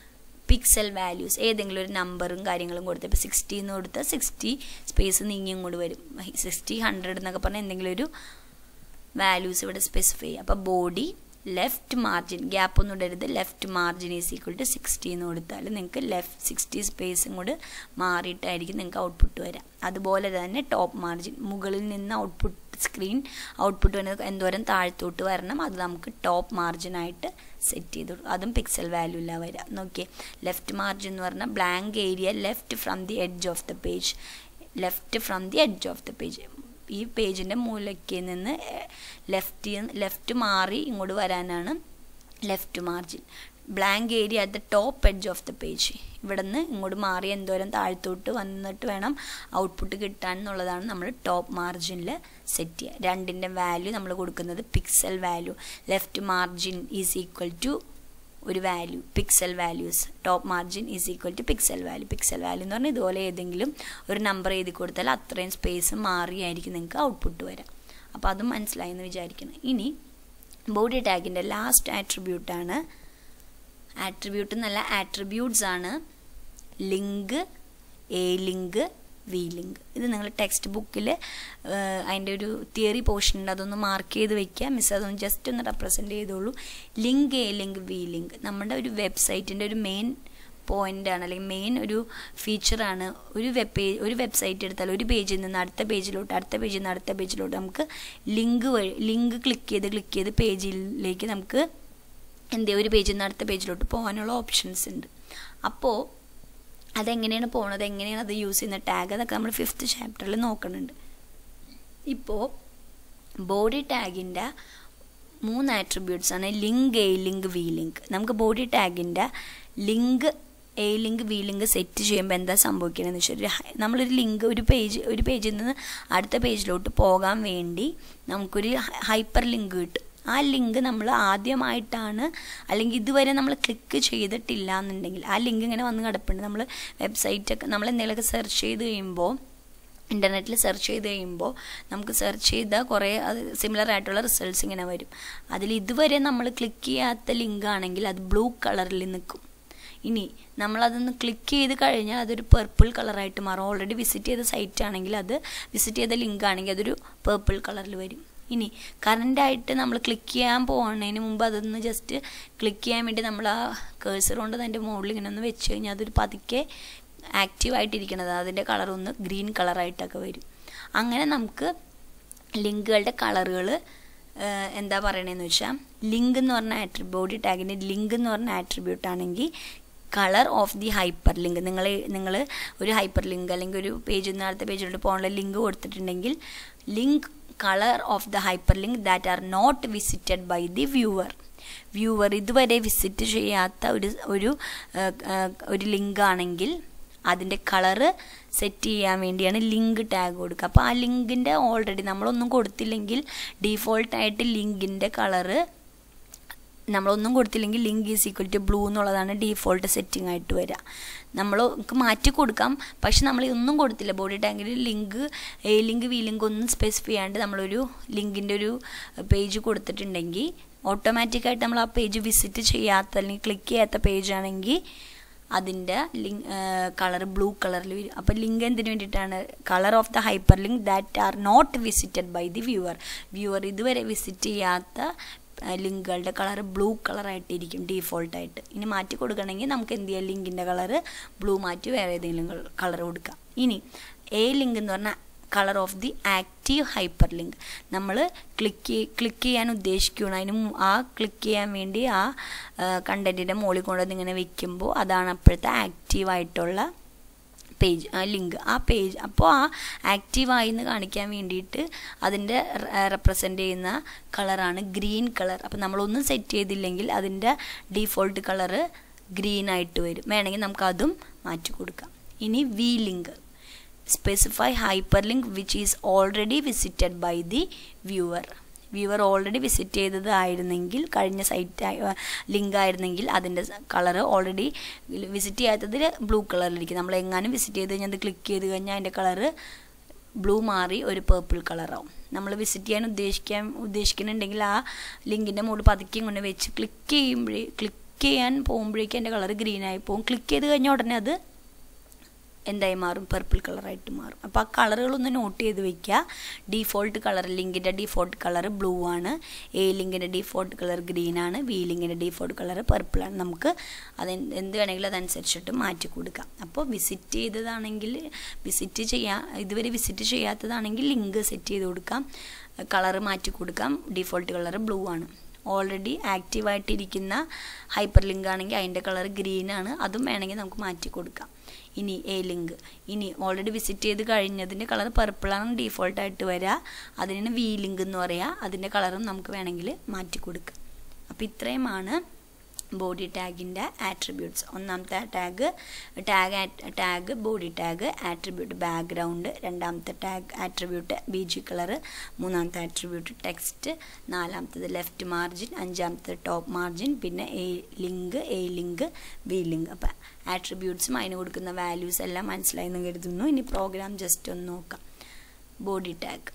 pixel values ഏതെങ്കിലും ഒരു നമ്പറും കാര്യങ്ങളും കൊടുത്ത് ഇപ്പോൾ സിക്സ്റ്റി എന്ന് കൊടുത്താൽ സിക്സ്റ്റി സ്പേസ് നീങ്ങി ഇങ്ങോട്ട് വരും സിക്സ്റ്റി ഹൺഡ്രഡ് എന്നൊക്കെ പറഞ്ഞാൽ എന്തെങ്കിലും ഒരു വാല്യൂസ് ഇവിടെ സ്പെസിഫൈ ചെയ്യുക അപ്പോൾ ബോഡി ലെഫ്റ്റ് മാർജിൻ ഗ്യാപ്പ് ഒന്നും ഇടരുത് left margin is equal to sixty എന്ന് കൊടുത്താൽ നിങ്ങൾക്ക് ലെഫ്റ്റ് സിക്സ്റ്റി സ്പേസും കൂടെ മാറിയിട്ടായിരിക്കും നിങ്ങൾക്ക് ഔട്ട്പുട്ട് വരാം അതുപോലെ തന്നെ ടോപ്പ് മാർജിൻ മുകളിൽ നിന്ന് ഔട്ട്പുട്ട് സ്ക്രീൻ ഔട്ട്പുട്ട് വരുന്നത് എന്തോരം താഴ്ത്തോട്ട് വരണം അത് നമുക്ക് ടോപ്പ് മാർജിനായിട്ട് സെറ്റ് ചെയ്തു അതും പിക്സൽ വാല്യൂ ഇല്ല വരിക നോക്കിയേ ലെഫ്റ്റ് മാർജിൻ എന്ന് പറഞ്ഞാൽ blank area left from the edge of the page left from the edge of the page ഈ പേജിൻ്റെ മൂലയ്ക്ക് നിന്ന് ലെഫ്റ്റ് ലെഫ്റ്റ് മാറി ഇങ്ങോട്ട് വരാനാണ് left margin blank area at the top edge of the page ഇവിടെ നിന്ന് ഇങ്ങോട്ട് മാറി എന്തോരം താഴ്ത്തോട്ട് വന്നിട്ട് വേണം ഔട്ട്പുട്ട് കിട്ടാൻ എന്നുള്ളതാണ് നമ്മൾ ടോപ്പ് മാർജിനിൽ സെറ്റ് ചെയ്യുക രണ്ടിൻ്റെ വാല്യൂ നമ്മൾ കൊടുക്കുന്നത് pixel value left margin is equal to ഒരു value pixel values top margin is equal to pixel value pixel value എന്ന് പറഞ്ഞാൽ ഇതുപോലെ ഏതെങ്കിലും ഒരു നമ്പർ എഴുതി കൊടുത്താൽ അത്രയും സ്പേസ് മാറിയായിരിക്കും നിങ്ങൾക്ക് ഔട്ട്പുട്ട് വരാം അപ്പോൾ അതും മനസ്സിലായി എന്ന് വിചാരിക്കണം ഇനി ബോഡി ടാഗിൻ്റെ ലാസ്റ്റ് ആട്രിബ്യൂട്ടാണ് ആട്രിബ്യൂട്ട് എന്നല്ല ആട്രിബ്യൂട്ട്സ് ആണ് link A link V link ഇത് നിങ്ങൾ ടെക്സ്റ്റ് ബുക്കിൽ അതിൻ്റെ ഒരു തിയറി പോർഷൻ ഉണ്ട് അതൊന്ന് മാർക്ക് ചെയ്ത് വെക്കുക മിസ് അതൊന്ന് ജസ്റ്റ് ഒന്ന് റെപ്രസെൻറ്റ് ചെയ്തോളൂ link A link V link നമ്മുടെ ഒരു വെബ്സൈറ്റിൻ്റെ ഒരു മെയിൻ പോയിൻ്റാണ് അല്ലെങ്കിൽ മെയിൻ ഒരു ഫീച്ചറാണ് ഒരു വെബ് പേജ് ഒരു വെബ്സൈറ്റ് എടുത്താൽ ഒരു പേജിൽ നിന്ന് അടുത്ത പേജിലോട്ട് അടുത്ത പേജിൽ നിന്ന് അടുത്ത പേജിലോട്ട് നമുക്ക് ലിങ്ക് വഴി ലിങ്ക് ക്ലിക്ക് ചെയ്ത് ക്ലിക്ക് ചെയ്ത് പേജിലേക്ക് നമുക്ക് എന്ത് ഒരു പേജിൽ നിന്ന് അടുത്ത പേജിലോട്ട് പോകാനുള്ള ഓപ്ഷൻസ് ഉണ്ട് അപ്പോൾ അതെങ്ങനെയാണ് പോണത് എങ്ങനെയാണ് അത് യൂസ് ചെയ്യുന്ന ടാഗ് അതൊക്കെ നമ്മൾ ഫിഫ്ത്ത് ചാപ്റ്ററിൽ നോക്കുന്നുണ്ട് ഇപ്പോൾ ബോഡി ടാഗിൻ്റെ മൂന്ന് ആട്രിബ്യൂട്ട്സ് ആണ് link A link V link നമുക്ക് ബോഡി ടാഗിൻ്റെ link A link V link set ചെയ്യുമ്പോൾ എന്താ സംഭവിക്കണമെന്ന് വെച്ചാൽ നമ്മളൊരു ലിങ്ക് ഒരു പേജ് ഒരു പേജിൽ നിന്ന് അടുത്ത പേജിലോട്ട് പോകാൻ വേണ്ടി നമുക്കൊരു ഹൈപ്പർ ലിങ്ക് കിട്ടും ആ ലിങ്ക് നമ്മൾ ആദ്യമായിട്ടാണ് അല്ലെങ്കിൽ ഇതുവരെ നമ്മൾ ക്ലിക്ക് ചെയ്തിട്ടില്ല എന്നുണ്ടെങ്കിൽ ആ ലിങ്ക് ഇങ്ങനെ വന്ന് കിടപ്പുണ്ട് നമ്മൾ വെബ്സൈറ്റൊക്കെ നമ്മൾ എന്തെങ്കിലുമൊക്കെ സെർച്ച് ചെയ്ത് കഴിയുമ്പോൾ ഇൻ്റർനെറ്റിൽ സെർച്ച് ചെയ്ത് കഴിയുമ്പോൾ നമുക്ക് സെർച്ച് ചെയ്ത കുറേ അത് സിമിലർ ആയിട്ടുള്ള റിസൾട്ട്സ് ഇങ്ങനെ വരും അതിൽ ഇതുവരെ നമ്മൾ ക്ലിക്ക് ചെയ്യാത്ത ലിങ്ക് ആണെങ്കിൽ അത് ബ്ലൂ കളറിൽ നിൽക്കും ഇനി നമ്മളതൊന്ന് ക്ലിക്ക് ചെയ്ത് കഴിഞ്ഞാൽ അതൊരു പെർപ്പിൾ കളറായിട്ട് മാറും ഓൾറെഡി വിസിറ്റ് ചെയ്ത സൈറ്റ് ആണെങ്കിൽ അത് വിസിറ്റ് ചെയ്ത ലിങ്ക് ആണെങ്കിൽ അതൊരു പേർപ്പിൾ കളറിൽ വരും ഇനി കറൻ്റായിട്ട് നമ്മൾ ക്ലിക്ക് ചെയ്യാൻ പോകുന്നതിന് മുമ്പ് അതൊന്ന് ജസ്റ്റ് ക്ലിക്ക് ചെയ്യാൻ വേണ്ടി നമ്മൾ ആ കേഴ്സർ കൊണ്ട് അതിൻ്റെ മുകളിൽ ഇങ്ങനെ ഒന്ന് വെച്ച് കഴിഞ്ഞാൽ അതൊരു പതുക്കെ ആക്റ്റീവായിട്ടിരിക്കണത് അതിൻ്റെ കളർ ഒന്ന് ഗ്രീൻ കളറായിട്ടൊക്കെ വരും അങ്ങനെ നമുക്ക് ലിങ്കുകളുടെ കളറുകൾ എന്താ പറയണതെന്ന് വെച്ചാൽ ലിങ്ക് എന്ന് പറഞ്ഞ ആട്രി ബോഡി ടാഗിൻ്റെ ലിങ്ക് എന്ന് പറഞ്ഞ ആട്രിബ്യൂട്ട് ആണെങ്കിൽ colour of the hyperlink നിങ്ങൾ നിങ്ങൾ ഒരു ഹൈപ്പർ ലിങ്ക് അല്ലെങ്കിൽ ഒരു പേജിൽ നിന്ന് അടുത്ത പേജിലോട്ട് പോകാനുള്ള ലിങ്ക് കൊടുത്തിട്ടുണ്ടെങ്കിൽ link colour of the hyperlink that are not visited by the viewer viewer ഇതുവരെ വിസിറ്റ് ചെയ്യാത്ത ഒരു ഒരു ഒരു ലിങ്ക് ആണെങ്കിൽ അതിൻ്റെ കളറ് സെറ്റ് ചെയ്യാൻ വേണ്ടിയാണ് ലിങ്ക് ടാഗ് കൊടുക്കുക അപ്പോൾ ആ ലിങ്കിൻ്റെ ഓൾറെഡി നമ്മളൊന്നും കൊടുത്തില്ലെങ്കിൽ ഡീഫോൾട്ടായിട്ട് ലിങ്കിൻ്റെ കളറ് നമ്മളൊന്നും കൊടുത്തില്ലെങ്കിൽ link is equal to blue എന്നുള്ളതാണ് ഡീഫോൾട്ട് സെറ്റിംഗ് ആയിട്ട് വരിക നമ്മൾ മാറ്റി കൊടുക്കാം പക്ഷെ നമ്മൾ ഒന്നും കൊടുത്തില്ല ബോഡി ടാങ്കിൽ link A link V link ഒന്നും സ്പെസിഫൈ ചെയ്യാണ്ട് നമ്മളൊരു ലിങ്കിൻ്റെ ഒരു പേജ് കൊടുത്തിട്ടുണ്ടെങ്കിൽ ഓട്ടോമാറ്റിക്കായിട്ട് നമ്മൾ ആ പേജ് വിസിറ്റ് ചെയ്യാത്ത അല്ലെങ്കിൽ ക്ലിക്ക് ചെയ്യാത്ത പേജ് ആണെങ്കിൽ അതിൻ്റെ ലിങ്ക് കളർ ബ്ലൂ കളറിൽ വരും അപ്പോൾ ലിങ്ക് എന്തിനു വേണ്ടിയിട്ടാണ് colour of the hyperlink that are not visited by the viewer viewer ഇതുവരെ വിസിറ്റ് ചെയ്യാത്ത ലിങ്കുകളുടെ കളർ ബ്ലൂ കളറായിട്ടിരിക്കും ഡീഫോൾട്ടായിട്ട് ഇനി മാറ്റി കൊടുക്കണമെങ്കിൽ നമുക്ക് എന്ത് ചെയ്യാം ലിങ്കിൻ്റെ കളറ് ബ്ലൂ മാറ്റി വേറെ ഏതെങ്കിലും കളർ കൊടുക്കാം ഇനി എ ലിങ്ക് എന്ന് പറഞ്ഞാൽ colour of the active hyperlink നമ്മൾ ക്ലിക്ക് ക്ലിക്ക് ചെയ്യാൻ ഉദ്ദേശിക്കണം അതിന് ആ ക്ലിക്ക് ചെയ്യാൻ വേണ്ടി ആ കണ്ടൻറ്റിൻ്റെ മുകളിൽ കൊണ്ടുവന്ന് ഇങ്ങനെ വെക്കുമ്പോൾ അതാണ് അപ്പോഴത്തെ ആക്റ്റീവായിട്ടുള്ള പേജ് ആ ലിങ്ക് ആ പേജ് അപ്പോൾ ആ ആക്റ്റീവായി എന്ന് കാണിക്കാൻ വേണ്ടിയിട്ട് അതിൻ്റെ റെപ്രസെൻ്റ് ചെയ്യുന്ന കളറാണ് ഗ്രീൻ കളർ അപ്പോൾ നമ്മളൊന്നും സെറ്റ് ചെയ്തില്ലെങ്കിൽ അതിൻ്റെ ഡീഫോൾട്ട് കളറ് ഗ്രീൻ ആയിട്ട് വരും വേണമെങ്കിൽ നമുക്കതും മാറ്റി കൊടുക്കാം ഇനി V link specify hyperlink which is already visited by the viewer viewer already visit ചെയ്തതായിരുന്നെങ്കിൽ കഴിഞ്ഞ സൈറ്റ് ലിങ്ക് ആയിരുന്നെങ്കിൽ അതിൻ്റെ കളറ് ഓൾറെഡി വിസിറ്റ് ചെയ്യാത്തതിൽ ബ്ലൂ കളറിലിരിക്കും നമ്മൾ എങ്ങാനും വിസിറ്റ് ചെയ്ത് കഴിഞ്ഞാൽ അത് ക്ലിക്ക് ചെയ്ത് കഴിഞ്ഞാൽ അതിൻ്റെ കളറ് ബ്ലൂ മാറി ഒരു പേർപ്പിൾ കളറാവും നമ്മൾ വിസിറ്റ് ചെയ്യാൻ ഉദ്ദേശിക്കാൻ ഉദ്ദേശിക്കുന്നുണ്ടെങ്കിൽ ആ ലിങ്കിൻ്റെ മുകളിൽ പതുക്കി ഇങ്ങനെ വെച്ച് ക്ലിക്ക് ചെയ്യുമ്പോഴേ ക്ലിക്ക് ചെയ്യാൻ പോകുമ്പോഴേക്കും എൻ്റെ കളർ ഗ്രീൻ ആയി പോകും ക്ലിക്ക് ചെയ്ത് കഴിഞ്ഞാൽ ഉടനെ അത് എന്തായി മാറും പർപ്പിൾ കളറായിട്ട് മാറും അപ്പോൾ ആ കളറുകളൊന്ന് നോട്ട് ചെയ്ത് വെക്കുക ഡീഫോൾട്ട് കളർ ലിങ്കിൻ്റെ ഡീഫോൾട്ട് കളർ ബ്ലൂ ആണ് എ ലിങ്കിൻ്റെ ഡീഫോൾട്ട് കളർ ഗ്രീൻ ആണ് വി ലിങ്കിൻ്റെ ഡീഫോൾട്ട് കളർ പർപ്പിൾ ആണ് നമുക്ക് അത് എന്ത് വേണമെങ്കിലും അതനുസരിച്ചിട്ട് മാറ്റി കൊടുക്കാം അപ്പോൾ വിസിറ്റ് ചെയ്തതാണെങ്കിൽ വിസിറ്റ് ചെയ്യാൻ ഇതുവരെ വിസിറ്റ് ചെയ്യാത്തതാണെങ്കിൽ ലിങ്ക് സെറ്റ് ചെയ്ത് കൊടുക്കാം കളർ മാറ്റി കൊടുക്കാം ഡീഫോൾട്ട് കളർ ബ്ലൂ ആണ് ഓൾറെഡി ആക്റ്റീവായിട്ടിരിക്കുന്ന ഹൈപ്പർ ലിങ്ക് ആണെങ്കിൽ അതിൻ്റെ കളർ ഗ്രീൻ ആണ് അതും വേണമെങ്കിൽ നമുക്ക് മാറ്റി കൊടുക്കാം ഇനി എ ലിങ്ക് ഇനി ഓൾറെഡി വിസിറ്റ് ചെയ്ത് കഴിഞ്ഞതിൻ്റെ കളർ പർപ്പിളാണ് ഡീഫോൾട്ടായിട്ട് വരിക അതിനാണ് വി ലിങ്ക് എന്ന് പറയുക അതിൻ്റെ കളറും നമുക്ക് വേണമെങ്കിൽ മാറ്റി കൊടുക്കാം അപ്പോൾ ഇത്രയുമാണ് ബോഡി ടാഗിൻ്റെ ആട്രിബ്യൂട്ട്സ് ഒന്നാമത്തെ tag tag tag body tag attribute background രണ്ടാമത്തെ tag attribute B G colour മൂന്നാമത്തെ ആട്രിബ്യൂട്ട് ടെക്സ്റ്റ് നാലാമത്തത് ലെഫ്റ്റ് മാർജിൻ അഞ്ചാമത്തത് ടോപ്പ് മാർജിൻ പിന്നെ A link A link B link അപ്പം ആട്രിബ്യൂട്ട്സും അതിന് കൊടുക്കുന്ന വാല്യൂസ് എല്ലാം മനസ്സിലായി എന്ന് കരുതുന്നു ഇനി പ്രോഗ്രാം ജസ്റ്റ് ഒന്ന് നോക്കാം ബോഡി ടാഗ്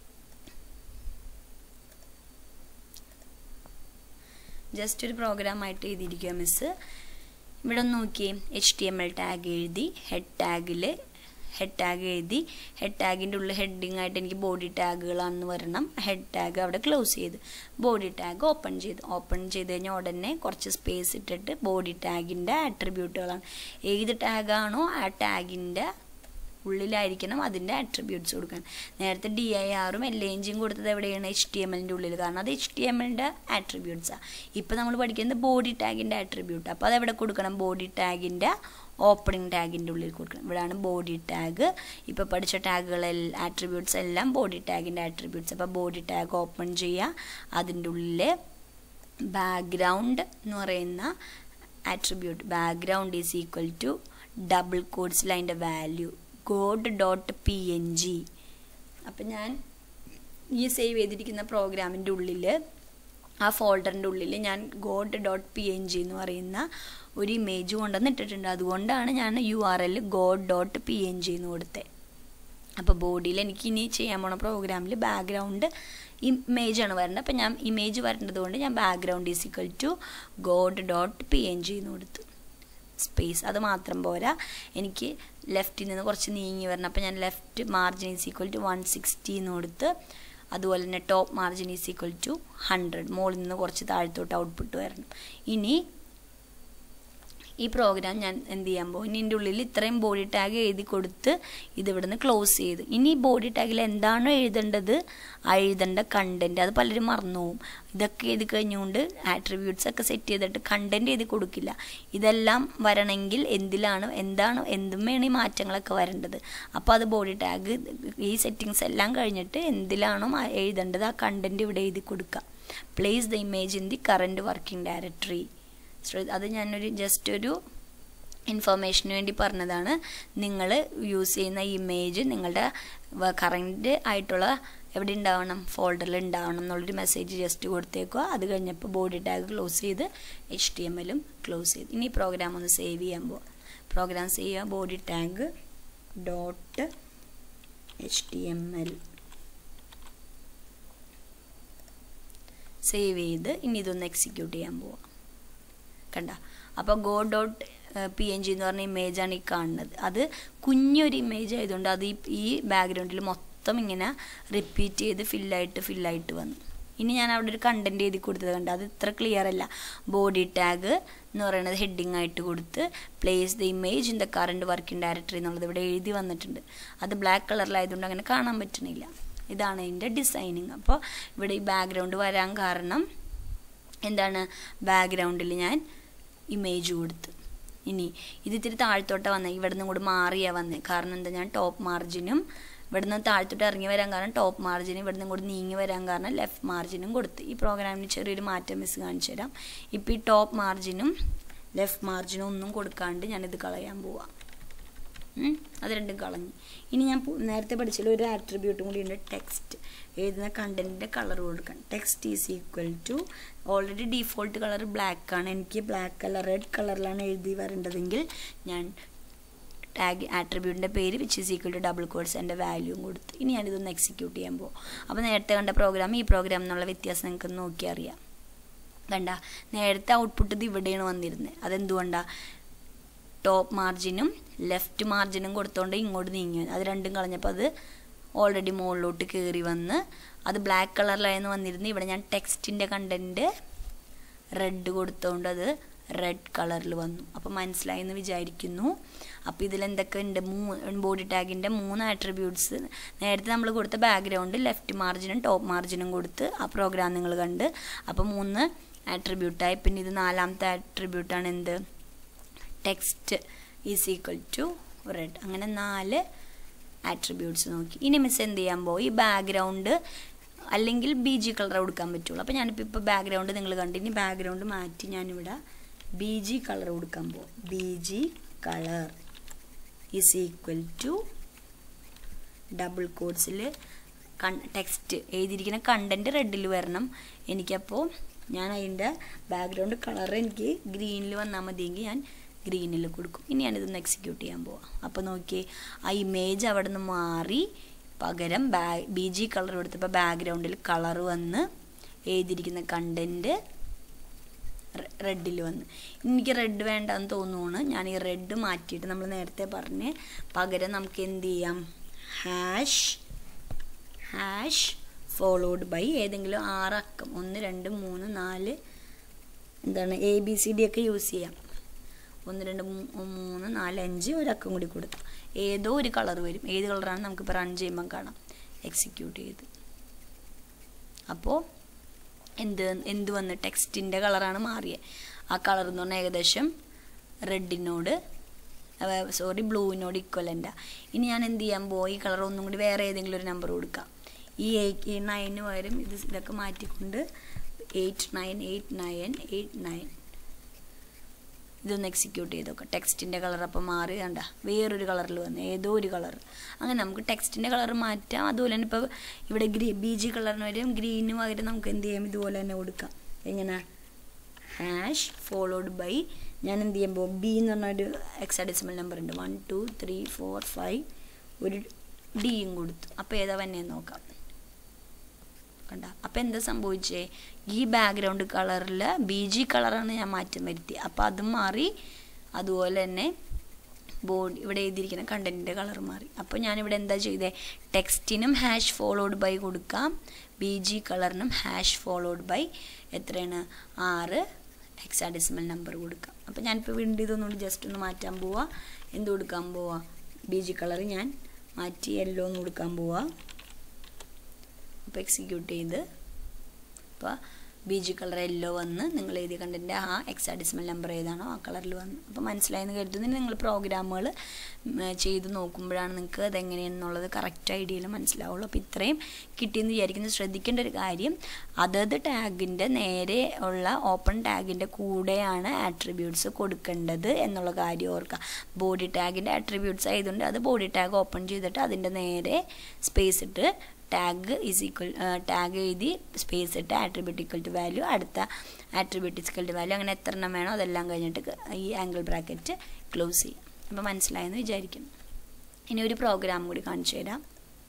ജസ്റ്റ് ഒരു പ്രോഗ്രാമായിട്ട് എഴുതിയിരിക്കുക മിസ്സ് ഇവിടെ ഒന്ന് നോക്കിയേ H T M L tag എഴുതി ഹെഡ് ടാഗിൽ ഹെഡ് ടാഗ് എഴുതി ഹെഡ് ടാഗിൻ്റെ ഉള്ളിൽ ഹെഡിങ് ആയിട്ട് എനിക്ക് ബോഡി ടാഗുകളാണെന്ന് വരണം ഹെഡ് ടാഗ് അവിടെ ക്ലോസ് ചെയ്ത് ബോഡി ടാഗ് ഓപ്പൺ ചെയ്ത് ഓപ്പൺ ചെയ്ത് കഴിഞ്ഞാൽ ഉടനെ കുറച്ച് സ്പേസ് ഇട്ടിട്ട് ബോഡി ടാഗിൻ്റെ ആട്രിബ്യൂട്ടുകളാണ് ഏത് ടാഗാണോ ആ ടാഗിൻ്റെ ഉള്ളിലായിരിക്കണം അതിൻ്റെ അട്രിബ്യൂട്ട്സ് കൊടുക്കാൻ നേരത്തെ ഡി ഐ ആറും എൽ എൻ ജിയും കൊടുത്തത് എവിടെയാണ് എച്ച് ടി എം എല്ലിൻ്റെ ഉള്ളിൽ കാരണം അത് എച്ച് ടി എം എല്ലിൻ്റെ ആട്രിബ്യൂട്ട്സാണ് ഇപ്പോൾ നമ്മൾ പഠിക്കുന്നത് ബോഡി ടാഗിൻ്റെ ആട്രിബ്യൂട്ട് അപ്പോൾ അതെവിടെ കൊടുക്കണം ബോഡി ടാഗിൻ്റെ ഓപ്പണിംഗ് ടാഗിൻ്റെ ഉള്ളിൽ കൊടുക്കണം ഇവിടെയാണ് ബോഡി ടാഗ് ഇപ്പോൾ പഠിച്ച ടാഗുകളെല്ലാം ആട്രിബ്യൂട്ട്സ് എല്ലാം ബോഡി ടാഗിൻ്റെ ആട്രിബ്യൂട്ട്സ് അപ്പോൾ ബോഡി ടാഗ് ഓപ്പൺ ചെയ്യുക അതിൻ്റെ ഉള്ളിൽ ബാക്ക്ഗ്രൗണ്ട് എന്ന് പറയുന്ന attribute background is equal to double കോഡ്സിൽ അതിൻ്റെ value god dot P N G അപ്പം ഞാൻ ഈ സേവ് ചെയ്തിരിക്കുന്ന പ്രോഗ്രാമിൻ്റെ ഉള്ളിൽ ആ ഫോൾഡറിൻ്റെ ഉള്ളിൽ ഞാൻ god dot P N G എന്ന് പറയുന്ന ഒരു ഇമേജ് കൊണ്ടുവന്ന് ഇട്ടിട്ടുണ്ട് അതുകൊണ്ടാണ് ഞാൻ U R L god dot P N G എന്ന് കൊടുത്തത് അപ്പോൾ ബോഡിയിൽ എനിക്ക് ഇനി ചെയ്യാൻ പോണ പ്രോഗ്രാമിൽ ബാക്ക്ഗ്രൗണ്ട് ഇമേജാണ് വരേണ്ടത് അപ്പം ഞാൻ ഇമേജ് വരേണ്ടത് കൊണ്ട് ഞാൻ background is equal to god dot P N G എന്ന് കൊടുത്തു സ്പേസ് അത് മാത്രം പോരാ എനിക്ക് ലെഫ്റ്റിൽ നിന്ന് കുറച്ച് നീങ്ങി വരണം അപ്പോൾ ഞാൻ left margin is equal to one sixty എന്ന് കൊടുത്ത് അതുപോലെ തന്നെ top margin is equal to hundred മുകളിൽ നിന്ന് കുറച്ച് താഴത്തോട്ട് ഔട്ട്പുട്ട് വരണം ഇനി ഈ പ്രോഗ്രാം ഞാൻ എന്ത് ചെയ്യാൻ പോകും ഇനി എൻ്റെ ഉള്ളിൽ ഇത്രയും ബോഡി ടാഗ് എഴുതി കൊടുത്ത് ഇതിവിടുന്ന് ക്ലോസ് ചെയ്ത് ഇനി ബോഡി ടാഗിൽ എന്താണോ എഴുതേണ്ടത് ആ എഴുതേണ്ട കണ്ടൻറ്റ് അത് പലരും മറന്നു പോകും ഇതൊക്കെ എഴുതി കഴിഞ്ഞുകൊണ്ട് ആട്രിബ്യൂട്ട്സ് ഒക്കെ സെറ്റ് ചെയ്തിട്ട് കണ്ടൻറ്റ് എഴുതി കൊടുക്കില്ല ഇതെല്ലാം വരണമെങ്കിൽ എന്തിലാണ് എന്താണ് എന്തും വേണം ഈ മാറ്റങ്ങളൊക്കെ വരേണ്ടത് അപ്പോൾ അത് ബോഡി ടാഗ് ഈ സെറ്റിങ്സ് എല്ലാം കഴിഞ്ഞിട്ട് എന്തിലാണോ എഴുതേണ്ടത് ആ കണ്ടൻറ്റ് ഇവിടെ എഴുതി കൊടുക്കുക place the image in the current working directory അത് ഞാനൊരു ജസ്റ്റ് ഒരു ഇൻഫർമേഷന് വേണ്ടി പറഞ്ഞതാണ് നിങ്ങൾ യൂസ് ചെയ്യുന്ന ഇമേജ് നിങ്ങളുടെ കറൻറ്റ് ആയിട്ടുള്ള എവിടെ ഉണ്ടാവണം ഫോൾഡറിൽ ഉണ്ടാവണം എന്നുള്ളൊരു മെസ്സേജ് ജസ്റ്റ് കൊടുത്തേക്കുക അത് കഴിഞ്ഞപ്പോൾ ബോഡി ടാഗ് ക്ലോസ് ചെയ്ത് എച്ച് ടി എം എല്ലും ക്ലോസ് ചെയ്ത് ഇനി പ്രോഗ്രാം ഒന്ന് സേവ് ചെയ്യാൻ പോവാം പ്രോഗ്രാം സേവ് ചെയ്യുക body tag dot H T M L save ചെയ്ത് ഇനി ഇതൊന്ന് എക്സിക്യൂട്ട് ചെയ്യാൻ പോവാം കണ്ട അപ്പോൾ go dot P N G എന്ന് പറഞ്ഞ ഇമേജാണ് ഈ കാണുന്നത് അത് കുഞ്ഞൊരു ഇമേജ് ആയതുകൊണ്ട് അത് ഈ ബാക്ക്ഗ്രൗണ്ടിൽ മൊത്തം ഇങ്ങനെ റിപ്പീറ്റ് ചെയ്ത് ഫില്ലായിട്ട് ഫില്ലായിട്ട് വന്നു ഇനി ഞാൻ അവിടെ ഒരു കണ്ടന്റ് എഴുതി കൊടുത്തത് കണ്ട അത് ഇത്ര ക്ലിയർ അല്ല ബോഡി ടാഗ് എന്ന് പറയുന്നത് ഹെഡിങ് ആയിട്ട് കൊടുത്ത് place the image in the current working directory എന്നുള്ളത് ഇവിടെ എഴുതി വന്നിട്ടുണ്ട് അത് ബ്ലാക്ക് കളറിലായതുകൊണ്ട് അങ്ങനെ കാണാൻ പറ്റണില്ല ഇതാണ് അതിൻ്റെ ഡിസൈനിങ് അപ്പോൾ ഇവിടെ ഈ ബാക്ക്ഗ്രൗണ്ട് വരാൻ കാരണം എന്താണ് ബാക്ക്ഗ്രൗണ്ടിൽ ഞാൻ ഇമേജ് കൊടുത്ത് ഇനി ഇത് ഇത്തിരി താഴത്തോട്ട് വന്നേ ഇവിടെ നിന്നും കൂടി മാറിയാ വന്നേ കാരണം എന്താ ഞാൻ ടോപ്പ് മാർജിനും ഇവിടെ നിന്ന് താഴത്തോട്ട് ഇറങ്ങി വരാൻ കാരണം ടോപ്പ് മാർജിനും ഇവിടെ നിന്നും കൂടി നീങ്ങി വരാൻ കാരണം ലെഫ്റ്റ് മാർജിനും കൊടുത്ത് ഈ പ്രോഗ്രാമിന് ചെറിയൊരു മാറ്റം മിസ് കാണിച്ചു തരാം ഇപ്പോൾ ഈ ടോപ്പ് മാർജിനും ലെഫ്റ്റ് മാർജിനും ഒന്നും കൊടുക്കാണ്ട് ഞാനിത് കളയാൻ പോവാം അത് രണ്ടും കളഞ്ഞു ഇനി ഞാൻ നേരത്തെ പഠിച്ചതിൽ ഒരു ആട്രിബ്യൂട്ടും കൂടി ഉണ്ട് ടെക്സ്റ്റ് എഴുതുന്ന കണ്ടന്റിന്റെ കളർ കൊടുക്കണം text is equal to already default colour black ആണ് എനിക്ക് ബ്ലാക്ക് കളർ റെഡ് കളറിലാണ് എഴുതി വരേണ്ടതെങ്കിൽ ഞാൻ ടാഗ് ആട്രിബ്യൂട്ടിൻ്റെ പേര് which is equal to double quotes എൻ്റെ വാല്യൂവും കൊടുത്ത് ഇനി ഞാനിതൊന്ന് എക്സിക്യൂട്ട് ചെയ്യാൻ പോകും അപ്പോൾ നേരത്തെ കണ്ട പ്രോഗ്രാം ഈ പ്രോഗ്രാം എന്നുള്ള വ്യത്യാസം നിങ്ങൾക്ക് നോക്കി അറിയാം കണ്ട നേരത്തെ ഔട്ട്പുട്ട് ഇത് ഇവിടെയാണ് വന്നിരുന്നത് അതെന്തുകൊണ്ടാണ് ടോപ്പ് മാർജിനും ലെഫ്റ്റ് മാർജിനും കൊടുത്തോണ്ട് ഇങ്ങോട്ട് നീങ്ങി അത് രണ്ടും കളഞ്ഞപ്പോൾ അത് ഓൾറെഡി മുകളിലോട്ട് കയറി വന്ന് അത് ബ്ലാക്ക് കളറിലായിരുന്നു വന്നിരുന്നു ഇവിടെ ഞാൻ ടെക്സ്റ്റിൻ്റെ കണ്ടൻറ്റ് റെഡ് കൊടുത്തോണ്ട് അത് റെഡ് കളറിൽ വന്നു അപ്പോൾ മനസ്സിലായി എന്ന് വിചാരിക്കുന്നു അപ്പോൾ ഇതിലെന്തൊക്കെ ഉണ്ട് മൂ ബോഡി ടാഗിൻ്റെ മൂന്ന് ആട്രിബ്യൂട്ട്സ് നേരത്തെ നമ്മൾ കൊടുത്ത ബാക്ക്ഗ്രൗണ്ട് ലെഫ്റ്റ് മാർജിനും ടോപ്പ് മാർജിനും കൊടുത്ത് ആ പ്രോഗ്രാം നിങ്ങൾ കണ്ട് അപ്പോൾ മൂന്ന് ആട്രിബ്യൂട്ടായി പിന്നെ ഇത് നാലാമത്തെ ആട്രിബ്യൂട്ടാണ് എന്ത് text is equal to red അങ്ങനെ നാല് ആട്രിബ്യൂട്ട്സ് നോക്കി ഇനി മിസ് എന്ത് ചെയ്യാൻ പോകും ഈ ബാക്ക്ഗ്രൗണ്ട് അല്ലെങ്കിൽ ബി ജി കളർ കൊടുക്കാൻ പറ്റുള്ളൂ അപ്പോൾ ഞാനിപ്പോൾ ഇപ്പോൾ ബാക്ക്ഗ്രൗണ്ട് നിങ്ങൾ കണ്ടു ഇനി ബാക്ക്ഗ്രൗണ്ട് മാറ്റി ഞാനിവിടെ ബി ജി കളർ കൊടുക്കാൻ പോകും B G colour is equal to double കോഡ്സിൽ കൺ ടെക്സ്റ്റ് എഴുതിയിരിക്കുന്ന കണ്ടൻറ്റ് റെഡിൽ വരണം എനിക്കപ്പോൾ ഞാൻ അതിൻ്റെ ബാക്ക്ഗ്രൗണ്ട് കളർ എനിക്ക് ഗ്രീനിൽ വന്നാൽ മതിയെങ്കിൽ ഞാൻ ഗ്രീനിൽ കൊടുക്കും ഇനി ഞാനിതൊന്ന് എക്സിക്യൂട്ട് ചെയ്യാൻ പോവാം അപ്പോൾ നോക്കിയേ ആ ഇമേജ് അവിടെ നിന്ന് മാറി പകരം ബാ ബി ജി കളർ കൊടുത്തപ്പോൾ ബാക്ക്ഗ്രൗണ്ടിൽ കളർ വന്ന് എഴുതിയിരിക്കുന്ന കണ്ടൻറ്റ് റെഡിൽ വന്ന് എനിക്ക് റെഡ് വേണ്ടെന്ന് തോന്നുന്നു ഞാൻ ഈ റെഡ് മാറ്റിയിട്ട് നമ്മൾ നേരത്തെ പറഞ്ഞ് പകരം നമുക്ക് എന്ത് ചെയ്യാം ഹാഷ് ഹാഷ് ഫോളോഡ് ബൈ ഏതെങ്കിലും ആറക്കം ഒന്ന് രണ്ട് മൂന്ന് നാല് എന്താണ് എ ബി സി ഡി ഒക്കെ യൂസ് ചെയ്യാം ഒന്ന് രണ്ട് മൂന്ന് നാല് അഞ്ച് ഒരക്കം കൂടി കൊടുത്തു ഏതോ ഒരു കളർ വരും ഏത് കളറാണ് നമുക്കിപ്പോൾ റൺ ചെയ്യുമ്പം കാണാം എക്സിക്യൂട്ട് ചെയ്ത് അപ്പോൾ എന്ത് എന്ത് വന്ന് ടെക്സ്റ്റിൻ്റെ കളറാണ് മാറിയത് ആ കളർ എന്ന് പറഞ്ഞാൽ ഏകദേശം റെഡിനോട് സോറി ബ്ലൂവിനോട് ഇക്വലൻ്റാ ഇനി ഞാൻ എന്ത് ചെയ്യാൻ പോയി ഈ കളർ ഒന്നും കൂടി വേറെ ഏതെങ്കിലും ഒരു നമ്പർ കൊടുക്കാം ഈ എയ്റ്റ് ഈ നയന് പകരം ഇത് ഇതൊക്കെ മാറ്റിക്കൊണ്ട് eight nine eight nine eight nine ഇതൊന്ന് എക്സിക്യൂട്ട് ചെയ്ത് നോക്കാം ടെക്സ്റ്റിൻ്റെ കളർ അപ്പം മാറി കണ്ട വേറൊരു കളറിൽ വന്നു ഏതോ ഒരു കളർ അങ്ങനെ നമുക്ക് ടെക്സ്റ്റിൻ്റെ കളർ മാറ്റാം അതുപോലെ തന്നെ ഇപ്പോൾ ഇവിടെ ഗ്രീ ബി ജി കളറിന് പകരം ഗ്രീന് പകരം നമുക്ക് എന്ത് ചെയ്യാം ഇതുപോലെ തന്നെ കൊടുക്കാം എങ്ങനെ ഹാഷ് ഫോളോഡ് ബൈ ഞാൻ എന്ത് ചെയ്യുമ്പോൾ ബി എന്ന് പറഞ്ഞൊരു എക്സാഡെസിമൽ നമ്പർ ഉണ്ട് one two three four five ഒരു ഡിയും കൊടുത്തു അപ്പോൾ ഏതാ വന്നെ നോക്കാം കണ്ട അപ്പം എന്താ സംഭവിച്ചേ ഈ ബാക്ക്ഗ്രൗണ്ട് കളറിൽ ബി ജി കളറാണ് ഞാൻ മാറ്റം വരുത്തി അപ്പം അതും മാറി അതുപോലെ തന്നെ ബോഡി ഇവിടെ എഴുതിയിരിക്കുന്ന കണ്ടൻറ്റിൻ്റെ കളർ മാറി അപ്പോൾ ഞാനിവിടെ എന്താ ചെയ്തേ ടെക്സ്റ്റിനും ഹാഷ് ഫോളോഡ് ബൈ കൊടുക്കാം ബി ജി കളറിനും ഹാഷ് ഫോളോഡ് ബൈ എത്രയാണ് ആറ് ഹെക്സാഡെസിമൽ നമ്പർ കൊടുക്കാം അപ്പോൾ ഞാനിപ്പോൾ വീണ്ടും ഇതൊന്നുകൂടി ജസ്റ്റ് ഒന്ന് മാറ്റാൻ പോവാ എന്ത് കൊടുക്കാൻ പോവാ ബി ജി കളർ ഞാൻ മാറ്റി യെല്ലോ ഒന്ന് കൊടുക്കാൻ പോവാ അപ്പോൾ എക്സിക്യൂട്ട് ചെയ്ത് അപ്പോൾ ബി ജി കളർ യെല്ലോ വന്ന് നിങ്ങൾ എഴുതിയ കണ്ടൻറ്റ് ആ എക്സാഡിസിമൽ നമ്പർ ഏതാണോ ആ കളറിൽ വന്നു അപ്പോൾ മനസ്സിലായെന്ന് കരുതുന്നു നിങ്ങൾ പ്രോഗ്രാമുകൾ ചെയ്ത് നോക്കുമ്പോഴാണ് നിങ്ങൾക്ക് അതെങ്ങനെയാണെന്നുള്ളത് കറക്റ്റ് ഐഡിയയിൽ മനസ്സിലാവുള്ളൂ അപ്പോൾ ഇത്രയും കിട്ടിയെന്ന് വിചാരിക്കുന്നത് ശ്രദ്ധിക്കേണ്ട ഒരു കാര്യം അതത് ടാഗിൻ്റെ നേരെ ഉള്ള ഓപ്പൺ ടാഗിൻ്റെ കൂടെയാണ് ആട്രിബ്യൂട്ട്സ് കൊടുക്കേണ്ടത് എന്നുള്ള കാര്യം ഓർക്കുക ബോഡി ടാഗിൻ്റെ ആട്രിബ്യൂട്ട്സ് ആയതുകൊണ്ട് അത് ബോഡി ടാഗ് ഓപ്പൺ ചെയ്തിട്ട് അതിൻ്റെ നേരെ സ്പേസ് ഇട്ട് ടാഗ് ഈസ് ഈക്വൽ ടാഗ് എഴുതി സ്പേസ് ഇട്ട് ആട്രിബ്യൂട്ട് ഈക്വൽ ടു വാല്യൂ അടുത്ത ആട്രിബ്യൂട്ട് ഈക്വൽ ടു വാല്യൂ അങ്ങനെ എത്ര എണ്ണം വേണോ അതെല്ലാം കഴിഞ്ഞിട്ട് ഈ ആംഗിൾ ബ്രാക്കറ്റ് ക്ലോസ് ചെയ്യും അപ്പോൾ മനസ്സിലായെന്ന് വിചാരിക്കുന്നു ഇനി ഒരു പ്രോഗ്രാം കൂടി കാണിച്ചു തരാം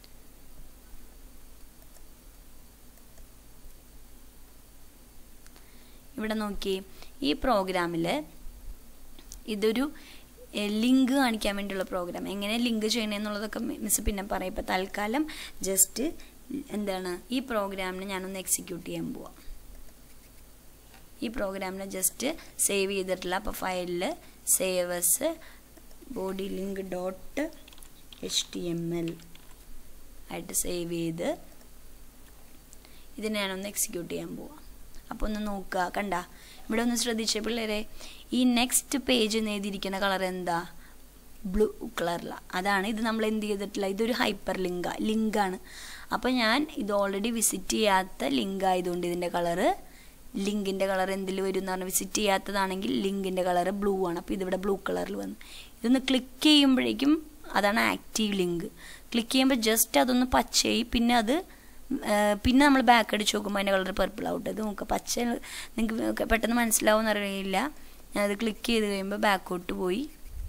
ഇവിടെ നോക്കി ഈ പ്രോഗ്രാമിൽ ഇതൊരു ലിങ്ക് കാണിക്കാൻ വേണ്ടിയുള്ള പ്രോഗ്രാം എങ്ങനെ ലിങ്ക് ചെയ്യണമെന്നുള്ളതൊക്കെ മിസ് പിന്നെ പറയും ഇപ്പോൾ തൽക്കാലം ജസ്റ്റ് എന്താണ് ഈ പ്രോഗ്രാമിനെ ഞാനൊന്ന് എക്സിക്യൂട്ട് ചെയ്യാൻ പോവാം ഈ പ്രോഗ്രാമിനെ ജസ്റ്റ് സേവ് ചെയ്തിട്ടില്ല അപ്പോൾ ഫയലിൽ save as body link dot H T M L ആയിട്ട് സേവ് ചെയ്ത് ഇതിനെ ഞാനൊന്ന് എക്സിക്യൂട്ട് ചെയ്യാൻ പോവാം അപ്പോൾ ഒന്ന് നോക്കുക കണ്ട ഇവിടെ ഒന്ന് ശ്രദ്ധിച്ചേ പിള്ളേരെ ഈ നെക്സ്റ്റ് പേജ് എന്ന് എഴുതിയിരിക്കുന്ന കളർ എന്താ ബ്ലൂ കളറിലാണ് അതാണ് ഇത് നമ്മൾ എന്ത് ചെയ്തിട്ടില്ല ഇതൊരു ഹൈപ്പർ ലിങ്കാ ലിങ്കാണ് അപ്പോൾ ഞാൻ ഇത് ഓൾറെഡി വിസിറ്റ് ചെയ്യാത്ത ലിങ്ക് ആയതുകൊണ്ട് ഇതിൻ്റെ കളറ് ലിങ്കിൻ്റെ കളർ എന്തിൽ വരും എന്ന് പറഞ്ഞാൽ വിസിറ്റ് ചെയ്യാത്തതാണെങ്കിൽ ലിങ്കിൻ്റെ കളർ ബ്ലൂ ആണ് അപ്പോൾ ഇതിവിടെ ബ്ലൂ കളറിൽ വന്നു ഇതൊന്ന് ക്ലിക്ക് ചെയ്യുമ്പോഴേക്കും അതാണ് ആക്റ്റീവ് ലിങ്ക് ക്ലിക്ക് ചെയ്യുമ്പോൾ ജസ്റ്റ് അതൊന്ന് പച്ചയായി പിന്നെ അത് പിന്നെ നമ്മൾ ബാക്ക് അടിച്ച് നോക്കുമ്പോൾ അതിൻ്റെ കളർ പർപ്പിൾ ആവട്ടെ ഇത് നോക്കുക പച്ച നിങ്ങൾക്ക് പെട്ടെന്ന് മനസ്സിലാവുമെന്ന് അറിയില്ല ഞാനത് ക്ലിക്ക് ചെയ്ത് കഴിയുമ്പോൾ ബാക്കോട്ട് പോയി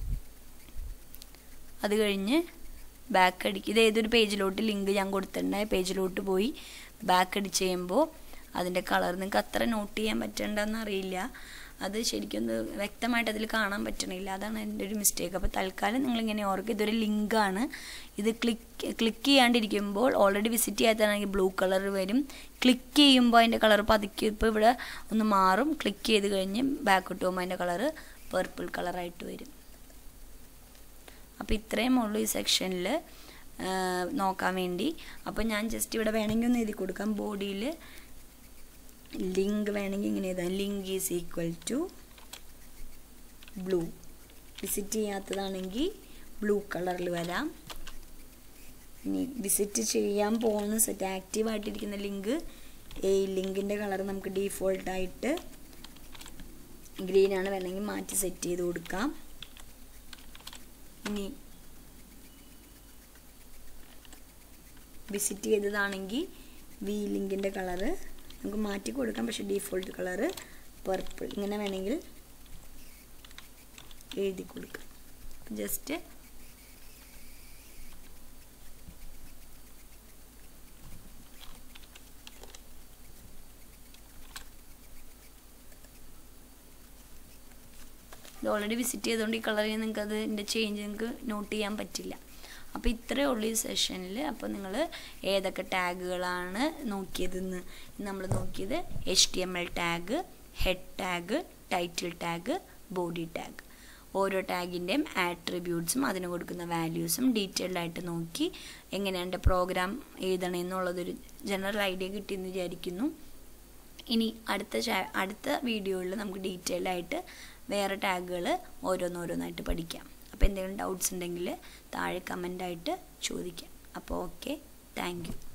അത് കഴിഞ്ഞ് ബാക്ക് അടിക്കും ഇത് ഏതൊരു പേജിലോട്ട് ലിങ്ക് ഞാൻ കൊടുത്തിട്ടുണ്ടായ പേജിലോട്ട് പോയി ബാക്ക് അടിച്ച് കഴിയുമ്പോൾ അതിൻ്റെ കളർ നിങ്ങൾക്ക് അത്ര നോട്ട് ചെയ്യാൻ പറ്റണ്ടെന്ന് അറിയില്ല അത് ശരിക്കും ഒന്ന് വ്യക്തമായിട്ട് അതിൽ കാണാൻ പറ്റണില്ല അതാണ് എൻ്റെ ഒരു മിസ്റ്റേക്ക് അപ്പോൾ തൽക്കാലം നിങ്ങളിങ്ങനെ ഓർക്കുക ഇതൊരു ലിങ്കാണ് ഇത് ക്ലിക്ക് ക്ലിക്ക് ചെയ്യാണ്ടിരിക്കുമ്പോൾ ഓൾറെഡി വിസിറ്റ് ചെയ്യാത്തതാണെങ്കിൽ ബ്ലൂ കളർ വരും ക്ലിക്ക് ചെയ്യുമ്പോൾ അതിൻ്റെ കളർ പതുക്കി ഇപ്പോൾ ഇവിടെ ഒന്ന് മാറും ക്ലിക്ക് ചെയ്ത് കഴിഞ്ഞ് ബാക്കോട്ട് പോകുമ്പോൾ അതിൻ്റെ കളർ പർപ്പിൾ കളറായിട്ട് വരും അപ്പോൾ ഇത്രയും ഉള്ളൂ ഈ സെക്ഷനിൽ നോക്കാൻ വേണ്ടി അപ്പോൾ ഞാൻ ജസ്റ്റ് ഇവിടെ വേണമെങ്കിൽ ഒന്ന് എഴുതി കൊടുക്കാം ബോഡിയിൽ ലിങ്ക് വേണമെങ്കിൽ ഇങ്ങനെ എഴുതാം link is equal to blue visit ചെയ്യാത്തതാണെങ്കിൽ ബ്ലൂ കളറിൽ വരാം ഇനി വിസിറ്റ് ചെയ്യാൻ പോകുന്ന സെറ്റ് ആക്റ്റീവായിട്ടിരിക്കുന്ന ലിങ്ക് ഈ ലിങ്കിൻ്റെ കളർ നമുക്ക് ഡീഫോൾട്ടായിട്ട് ഗ്രീൻ ആണ് വേണമെങ്കിൽ മാറ്റി സെറ്റ് ചെയ്ത് കൊടുക്കാം ഇനി വിസിറ്റ് ചെയ്തതാണെങ്കിൽ വി ലിങ്കിൻ്റെ കളറ് നമുക്ക് മാറ്റി കൊടുക്കാം പക്ഷേ ഡീഫോൾട്ട് കളറ് പർപ്പിൾ ഇങ്ങനെ വേണമെങ്കിൽ എഴുതി കൊടുക്കാം ജസ്റ്റ് ഇത് ഓൾറെഡി വിസിറ്റ് ചെയ്തുകൊണ്ട് ഈ കളറിൽ നിങ്ങൾക്ക് അതിൻ്റെ ചേഞ്ച് നിങ്ങൾക്ക് നോട്ട് ചെയ്യാൻ പറ്റില്ല അപ്പോൾ ഇത്രയേ ഉള്ളൂ ഈ സെഷനിൽ അപ്പോൾ നിങ്ങൾ ഏതൊക്കെ ടാഗുകളാണ് നോക്കിയതെന്ന് നമ്മൾ നോക്കിയത് H T M L tag head tag title tag body tag ഓരോ ടാഗിൻ്റെയും ആട്രിബ്യൂട്ട്സും അതിന് കൊടുക്കുന്ന വാല്യൂസും ഡീറ്റെയിൽഡ് ആയിട്ട് നോക്കി എങ്ങനെയാണ് പ്രോഗ്രാം എഴുതണമെന്നുള്ളതൊരു ജനറൽ ഐഡിയ കിട്ടിയെന്ന് വിചാരിക്കുന്നു ഇനി അടുത്ത അടുത്ത വീഡിയോയിൽ നമുക്ക് ഡീറ്റെയിൽഡ് ആയിട്ട് വേറെ ടാഗുകൾ ഓരോന്നോരോന്നായിട്ട് പഠിക്കാം അപ്പോൾ എന്തെങ്കിലും ഡൗട്ട്സ് ഉണ്ടെങ്കിൽ താഴെ കമൻ്റായിട്ട് ചോദിക്കാം അപ്പോൾ ഓക്കെ താങ്ക് യു